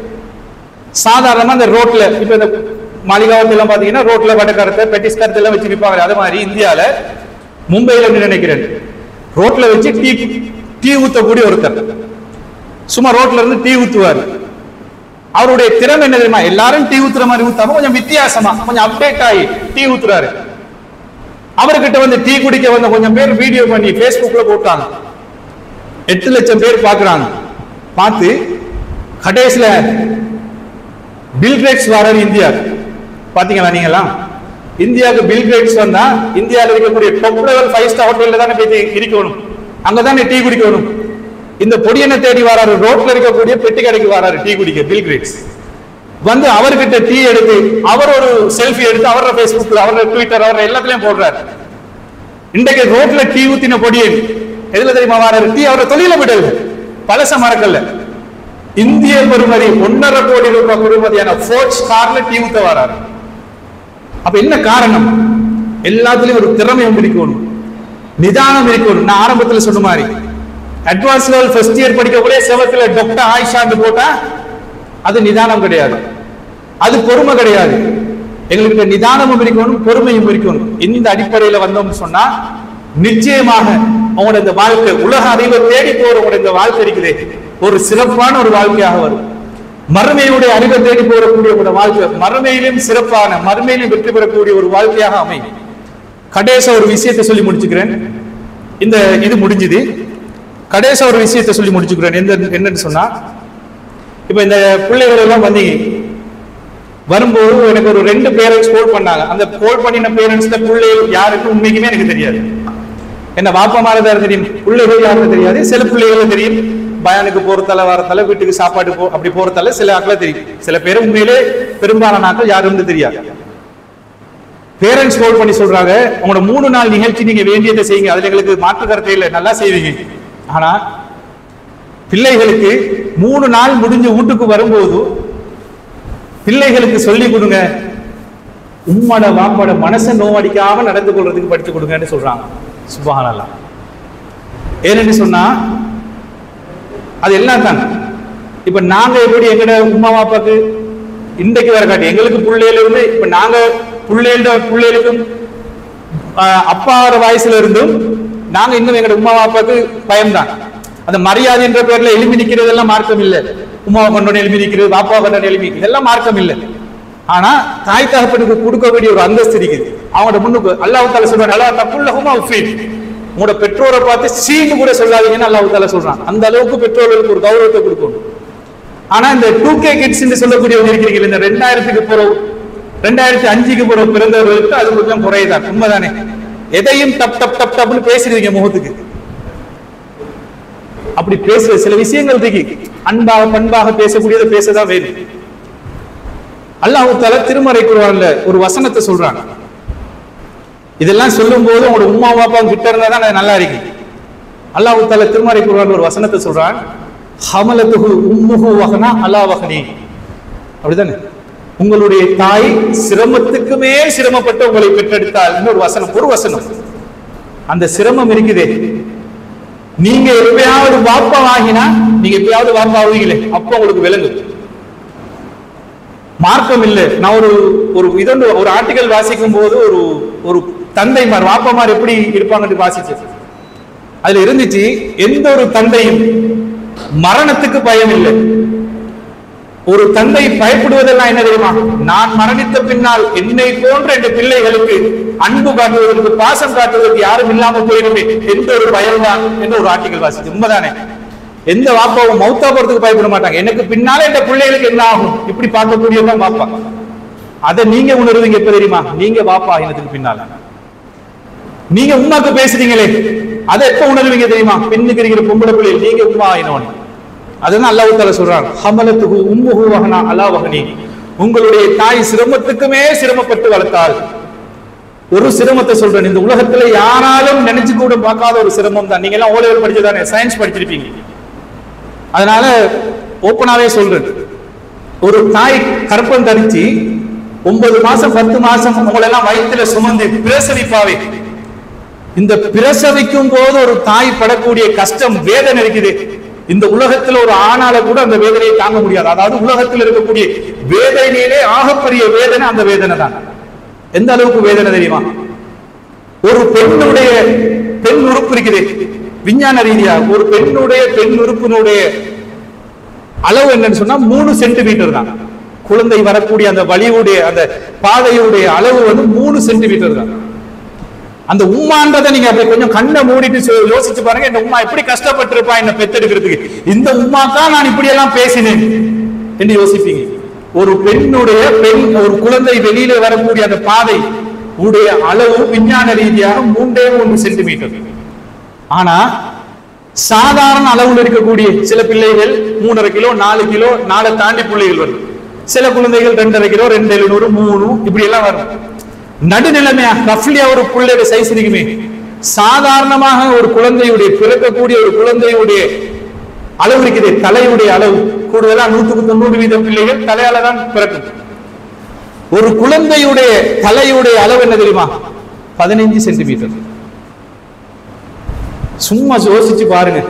சாதாரணமா இந்த ரோட்ல இப்ப இந்த மாளிகாவத்துல எல்லாம் பாத்தீங்கன்னா ரோட்ல வடக்கரத்தை பெட்டிஸ் கரத்தை எல்லாம் வச்சு விற்பாங்க அதே மாதிரி இந்தியால மும்பையில இருந்து நினைக்கிறேன் ரோட்ல வச்சு டீ டீ ஊத்தக்கூடிய ஒருத்தர் சும்மா ரோட்ல இருந்து டீ ஊத்துவாரு அவருடைய திறமை என்ன தெரியுமா எல்லாரும் டீ ஊத்துற மாதிரி ஊத்தாம கொஞ்சம் வித்தியாசமா கொஞ்சம் அப்டேட் ஆகி டீ ஊத்துறாரு அவர்கிட்ட வந்து டீ குடிக்க வந்த கொஞ்சம் பேர் வீடியோ பண்ணி Facebookல போட்டாங்க எட்டு லட்சம் பேர் பார்க்கறாங்க பார்த்து கடைசியில பில் கேட்ஸ் வராரு இந்தியா பாத்தீங்களா நீங்களாம் இந்தியாவுக்கு பில் கேட்ஸ் வந்தா இந்தியாவில் இருக்கக்கூடிய டாப் லெவல் ஃபைவ் ஸ்டார் ஹோட்டல்ல தானே போய் இருக்கணும் அங்கதானே டீ குடிக்கணும் இந்த பொடியனை தேடி வராரு ரோட்ல இருக்கக்கூடிய பெட்டி கடைக்கு வராரு டீ குடிக்க பில் கிரேட்ஸ் வந்து அவர்கிட்ட டீ எடுத்து அவர் ஒரு செல்ஃபி எடுத்து அவரோட Facebookல அவரோட ட்விட்டர் அவரோட எல்லாத்துலயும் போடுறாரு இன்றைக்கு ரோட்ல டீ ஊத்தின பொடியன் எதுல தெரியுமா வராரு டீ அவரோட தொழில விடல பழச மறக்கல இந்திய பெருமதி ஒன்னரை கோடி ரூபாய் பெருமதியான ஃபோர்ட்ஸ் கார்ல டீ ஊத்த வராரு அப்ப என்ன காரணம் எல்லாத்துலயும் ஒரு திறமை இருக்கணும் நிதானம் இருக்கணும் நான் ஆரம்பத்துல சொன்ன மாதிரி அட்வான்ஸ் லெவல் ஃபர்ஸ்ட் இயர் படிக்கக்கூடிய செவத்துல டாக்டர் ஆயிஷான்னு போட்டா அது நிதானம் கிடையாது அது பொறுமை கிடையாது எங்களுக்கு நிதானமும் இருக்கணும் பொறுமையும் இருக்கணும் இந்த அடிப்படையில வந்தோம்னு சொன்னா நிச்சயமாக உங்களோட இந்த வாழ்க்கை உலக அறிவை தேடி போற உங்களோட இந்த வாழ்க்கை இருக்குது ஒரு சிறப்பான ஒரு வாழ்க்கையாக வரும் மறுமையுடைய அறிவை தேடி போறக்கூடிய உங்களோட வாழ்க்கை மறுமையிலும் சிறப்பான மறுமையிலும் வெற்றி பெறக்கூடிய ஒரு வாழ்க்கையாக அமையும் கடைசி ஒரு விஷயத்தை சொல்லி முடிச்சுக்கிறேன் இந்த இது முடிஞ்சுது கடைசி ஒரு விஷயத்தை சொல்லி முடிச்சுக்கிறேன் எந்த என்னன்னு சொன்னா இப்ப இந்த பிள்ளைகள் எல்லாம் வந்து வரும்போது எனக்கு ஒரு ரெண்டு பேரண்ட்ஸ் கோல் பண்ணாங்க அந்த கோல் பண்ணின பேரண்ட்ஸ்ல பிள்ளைகள் யாருக்கு உண்மைக்குமே எனக்கு தெரியாது என்ன வாப்பா மாறதா தெரியும் பிள்ளைகள் யாருக்கு தெரியாது சில பிள்ளைகள் தெரியும் பயானுக்கு போறதால வரத்தால வீட்டுக்கு சாப்பாடு போ அப்படி போறதால சில ஆக்கள தெரியும் சில பேர் உண்மையிலே பெரும்பாலான ஆக்கள் யாருன்னு தெரியாது பேரண்ட்ஸ் கோல் பண்ணி சொல்றாங்க உங்களோட மூணு நாள் நிகழ்ச்சி நீங்க வேண்டியதை செய்யுங்க அதுல எங்களுக்கு மாற்று கருத்தை இல்லை நல்லா செய்வீங்க ஆனா பிள்ளைகளுக்கு மூணு நாள் முடிஞ்சு வீட்டுக்கு வரும்போது பிள்ளைகளுக்கு சொல்லி கொடுங்க உம்மோட வாப்போட மனசை நோவடிக்காம நடந்து கொள்றதுக்கு படிச்சு கொடுங்கன்னு சொல்றாங்க சுபஹானல்லா ஏன்னு சொன்னா அது எல்லாம் தான் இப்ப நாங்க எப்படி எங்கட உமா வாப்பாக்கு இன்றைக்கு வர காட்டி எங்களுக்கு பிள்ளையில இருந்து இப்ப நாங்க பிள்ளைகள பிள்ளைகளுக்கும் ஆஹ், அப்பா வர வயசுல இருந்தும் நாங்க இன்னும் எங்கட உமா வாப்பாக்கு பயம்தான் அந்த மரியாதை என்ற பேர்ல எலும்பி நிக்கிறதெல்லாம் மார்க்கம் இல்ல உமாவை கொண்டோன்னு எலும்பி நிக்கிறது பாப்பாவை கொண்டோன்னு எலும்பி இதெல்லாம் மார்க்கம் இல்ல ஆனா தாய் தகப்பனுக்கு கொடுக்க வேண்டிய ஒரு அந்தஸ்து இருக்குது அவங்களோட முன்னுக்கு அல்லாஹ் தால சொல்றான் அல்லா தப்புல்லஹுமா உஃபீன் உங்களோட பெற்றோரை பார்த்து சீனு கூட சொல்லாதீங்கன்னு அல்லாஹ் தால சொல்றான் அந்த அளவுக்கு பெற்றோர்களுக்கு ஒரு கௌரவத்தை கொடுக்கணும் ஆனா இந்த டூ கே கிட்ஸ் சொல்லக்கூடியவங்க இருக்கிறீங்க இந்த ரெண்டாயிரத்துக்கு போற ரெண்டாயிரத்தி அஞ்சுக்கு போற பிறந்தவர்களுக்கு அது கொஞ்சம் குறையுதான் உண்மைதானே எதையும் டப் டப் டப் டப்னு பேசுறீங்க முகத்துக்கு அப்படி பேசுற சில விஷயங்கள் இருக்கு அன்பாக பண்பாக பேசக்கூடியதை பேசதான் வேணும் அல்லாஹ் தால திருமறை குர்ஆன்ல ஒரு வசனத்தை சொல்றாங்க இதெல்லாம் சொல்லும் போது உங்களோட உம்மா பாப்பா கிட்ட இருந்தா தான் அது நல்லா இருக்கு அல்லாஹ் தால திருமறை குர்ஆன்ல ஒரு வசனத்தை சொல்றான் ஹமலத்துஹு உம்முஹு வஹனா அலா வஹனி அப்படிதானே உங்களுடைய தாய் சிரமத்துக்குமே சிரமப்பட்டு உங்களை பெற்றெடுத்தால் இன்னொரு வசனம் ஒரு வசனம் அந்த சிரமம் இருக்குதே நீங்க எப்பயாவது வாப்பா ஆகினா நீங்க எப்பயாவது வாப்பா ஆகுவீங்களே அப்போ உங்களுக்கு விளங்கும் மார்க்கம் இல்லை நான் ஒரு ஒரு இதொன்று ஒரு ஆர்டிகல் வாசிக்கும் போது ஒரு ஒரு தந்தைமார் வாப்பமார் எப்படி இருப்பாங்கன்னு வாசிச்சேன் அதுல இருந்துச்சு எந்த ஒரு தந்தையும் மரணத்துக்கு பயம் இல்லை ஒரு தந்தை பயப்படுவதெல்லாம் என்ன தெரியுமா நான் மரணித்த பின்னால் என்னை போன்ற என் பிள்ளைகளுக்கு அன்பு காட்டுவதற்கு பாசம் காட்டுவதற்கு யாரும் இல்லாம போயிடுமே எந்த ஒரு பயம்தான் என்று ஒரு ஆர்டிகல் வாசிச்சு உண்மைதானே எந்த வாப்பாவும் மௌத்தா போறதுக்கு பயப்பட மாட்டாங்க எனக்கு பின்னாலே இந்த பிள்ளைகளுக்கு என்ன ஆகும் இப்படி பார்க்கக்கூடியவங்க வாப்பா அதை நீங்க உணர்வீங்க எப்ப தெரியுமா நீங்க வாப்பா ஆகினதுக்கு பின்னால நீங்க உமாக்கு பேசுறீங்களே அதை எப்ப உணர்வீங்க தெரியுமா பெண்ணுக்கு இருக்கிற பொம்பளை பிள்ளைகள் நீங்க உமா ஆயினவன் அதுதான் அல்லாஹ் தால சொல்றாங்க ஹமலத்துகு உம்முஹு வஹனா அலா வஹனி உங்களுடைய தாய் சிரமத்துக்குமே சிரமப்பட்டு வளர்த்தாள் ஒரு சிரமத்தை சொல்றேன் இந்த உலகத்துல யாராலும் நினைச்சு கூட பார்க்காத ஒரு சிரமம் தான் நீங்க எல்லாம் ஓ லெவல் படிச்சதானே சயின்ஸ் படிச்சிருப்பீங்க அதனால ஓப்பனாவே சொல்றேன் ஒரு தாய் கற்பம் தரிச்சு ஒன்பது மாசம் பத்து மாசம் உங்களை எல்லாம் வயிற்றுல சுமந்து பிரசவிப்பாவே இந்த பிரசவிக்கும் போது ஒரு தாய் படக்கூடிய கஷ்டம் வேதனை இருக்குது இந்த உலகத்துல ஒரு ஆணால கூட அந்த வேதனையை தாங்க முடியாது அதாவது உலகத்தில் இருக்கக்கூடிய வேதனையிலே ஆகப்பெரிய வேதனை அந்த வேதனை தான் எந்த அளவுக்கு வேதனை தெரியுமா ஒரு பெண்ணுடைய பெண் உறுப்பு இருக்குது விஞ்ஞான ரீதியாக ஒரு பெண்ணுடைய பெண் உறுப்பினுடைய அளவு என்னன்னு சொன்னா மூணு சென்டிமீட்டர் தான் குழந்தை வரக்கூடிய அந்த வலியுடைய அந்த பாதையுடைய அளவு வந்து மூணு சென்டிமீட்டர் தான் அந்த உம்மான்றதை நீங்க அப்படி கொஞ்சம் கண்ணை மூடிட்டு சோ- யோசிச்சு பாருங்க இந்த உம்மா எப்படி கஷ்டப்பட்டிருப்பா என்ன பெத்தெடுக்கிறதுக்கு இந்த உம்மாக்கா நான் இப்படி எல்லாம் பேசினேன் என்று யோசிப்பீங்க ஒரு பெண்ணுடைய பெண் ஒரு குழந்தை வெளியில வரக்கூடிய அந்த பாதை உடைய அளவு விஞ்ஞான ரீதியாக மூன்றே மூன்று சென்டிமீட்டர் ஆனா சாதாரண அளவுல இருக்கக்கூடிய சில பிள்ளைகள் மூணரை கிலோ நாலு கிலோ நாளை தாண்டி பிள்ளைகள் வரும் சில குழந்தைகள் ரெண்டரை கிலோ ரெண்டு எழுநூறு மூணு இப்படி எல்லாம் வரும் நடுநிலைமையா ரஃப்லியா ஒரு பிள்ளையோட சைஸ் இருக்குமே சாதாரணமாக ஒரு குழந்தையுடைய பிறக்கக்கூடிய ஒரு குழந்தையுடைய அளவு இருக்குது தலையுடைய அளவு கூடுதலா நூற்றுக்கு தொண்ணூறு வீதம் பிள்ளைகள் தலையால தான் பிறக்கும் ஒரு குழந்தையுடைய தலையுடைய அளவு என்ன தெரியுமா பதினைஞ்சு சென்டிமீட்டர் சும்மா யோசிச்சு பாருங்க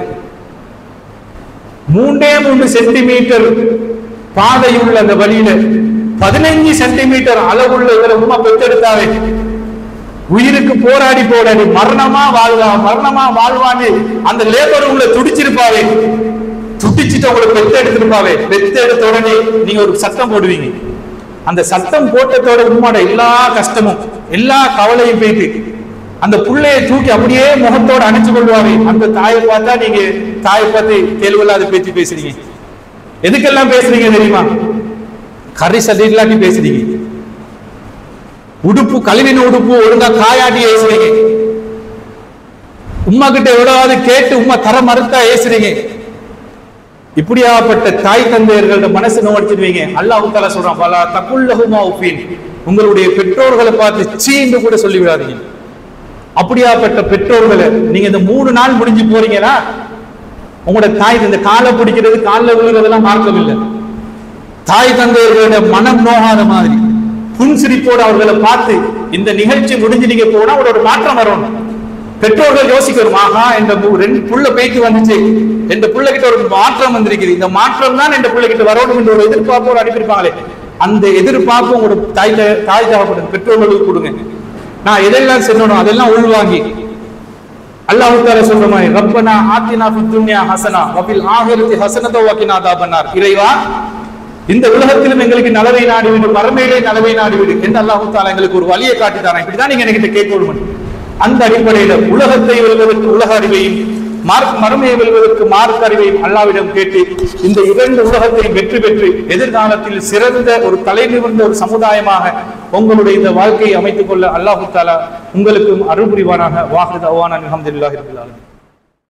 மூன்றே மூணு சென்டிமீட்டர் பாதையுள்ள அந்த வழியில பதினைஞ்சு சென்டிமீட்டர் அளவுள்ள இதுல உமா பெற்றெடுத்தாவே உயிருக்கு போராடி போராடி மரணமா வாழ்வா மரணமா வாழ்வான்னு அந்த லேபர் உள்ள துடிச்சிருப்பாவே துடிச்சிட்டு உங்களை பெத்த எடுத்திருப்பாவே பெத்த எடுத்த உடனே நீங்க ஒரு சத்தம் போடுவீங்க அந்த சத்தம் போட்டதோட உம்மோட எல்லா கஷ்டமும் எல்லா கவலையும் போயிட்டு அந்த புள்ளையை தூக்கி அப்படியே முகத்தோட அணைச்சு கொள்வாவே அந்த தாயை பார்த்தா நீங்க தாயை பார்த்து தெளிவில்லாத பேச்சு பேசுறீங்க எதுக்கெல்லாம் பேசுறீங்க தெரியுமா கறி சதையிலாட்டி பேசுறீங்க உடுப்பு கழுவின உடுப்பு ஒழுங்கா காயாட்டி ஏசுறீங்க உம்மா கிட்ட எவ்வளவாவது கேட்டு உம்மா தர மறுத்தா ஏசுறீங்க இப்படியாப்பட்ட தாய் தந்தையர்களோட மனசு நோடிச்சிருவீங்க அல்லாஹ் தாலா சொல்றான் பலா தக்குல்லஹுமா உப்பீன் உங்களுடைய பெற்றோர்களை பார்த்து சீண்டு கூட சொல்லி விடாதீங்க அப்படியாப்பட்ட பெற்றோர்களை நீங்க இந்த மூணு நாள் முடிஞ்சு போறீங்கன்னா உங்களோட தாய் இந்த காலை பிடிக்கிறது காலில் விழுகிறதெல்லாம் மார்க்கமில்லை தாய் தந்தையர்களோட மனம் நோகாத மாதிரி புன்சிரிப்போடு அவர்களை பார்த்து இந்த நிகழ்ச்சி முடிஞ்சு நீங்க போனா ஒரு மாற்றம் வரணும் பெற்றோர்கள் யோசிக்கணும் ஆஹா இந்த மு- ரெண்டு புள்ள போயிட்டு வந்துச்சு இந்த புள்ள கிட்ட ஒரு மாற்றம் வந்திருக்குது இந்த மாற்றம் தான் இந்த புள்ள கிட்ட வரணும் என்ற ஒரு எதிர்பார்ப்போடு அனுப்பியிருப்பாங்களே அந்த எதிர்பார்ப்பு உங்களோட தாய் த- தாய் தகப்பன் பெற்றோர்களுக்கு கொடுங்க நான் எதெல்லாம் செல்லணும் அதெல்லாம் உள்வாங்கி அல்லாஹ் தாலா சொல்ற மாதிரி ரப்பனா ஆத்தினா ஃபித் துன்யா ஹசனா வபில் ஆஹிரத்தி ஹசனத வகினா அதாபன்னார் இறைவா இந்த உலகத்திலும் எங்களுக்கு நலவை நாடிவிடு மறுமையிலே நலவை நாடிவிடு என்று அல்லாஹ் தாலா எங்களுக்கு ஒரு வழியை காட்டி தரான் இப்படிதான் நீங்க என்கிட்ட கேட்கணும் அந்த அடிப்படையில உலகத்தை வெல்வதற்கு உலக அறிவையும் மார்க் மறுமையை வெல்வதற்கு மார்க் அறிவையும் அல்லாவிடம் கேட்டு இந்த இரண்டு உலகத்தையும் வெற்றி பெற்று எதிர்காலத்தில் சிறந்த ஒரு தலை நிமிர்ந்த ஒரு சமுதாயமாக உங்களுடைய இந்த வாழ்க்கையை அமைத்துக் கொள்ள அல்லாஹு தாலா உங்களுக்கும் அருள் புரிவானாக வாஹித் அவான் அலமதுல்லாஹி ரபில் ஆலமீன்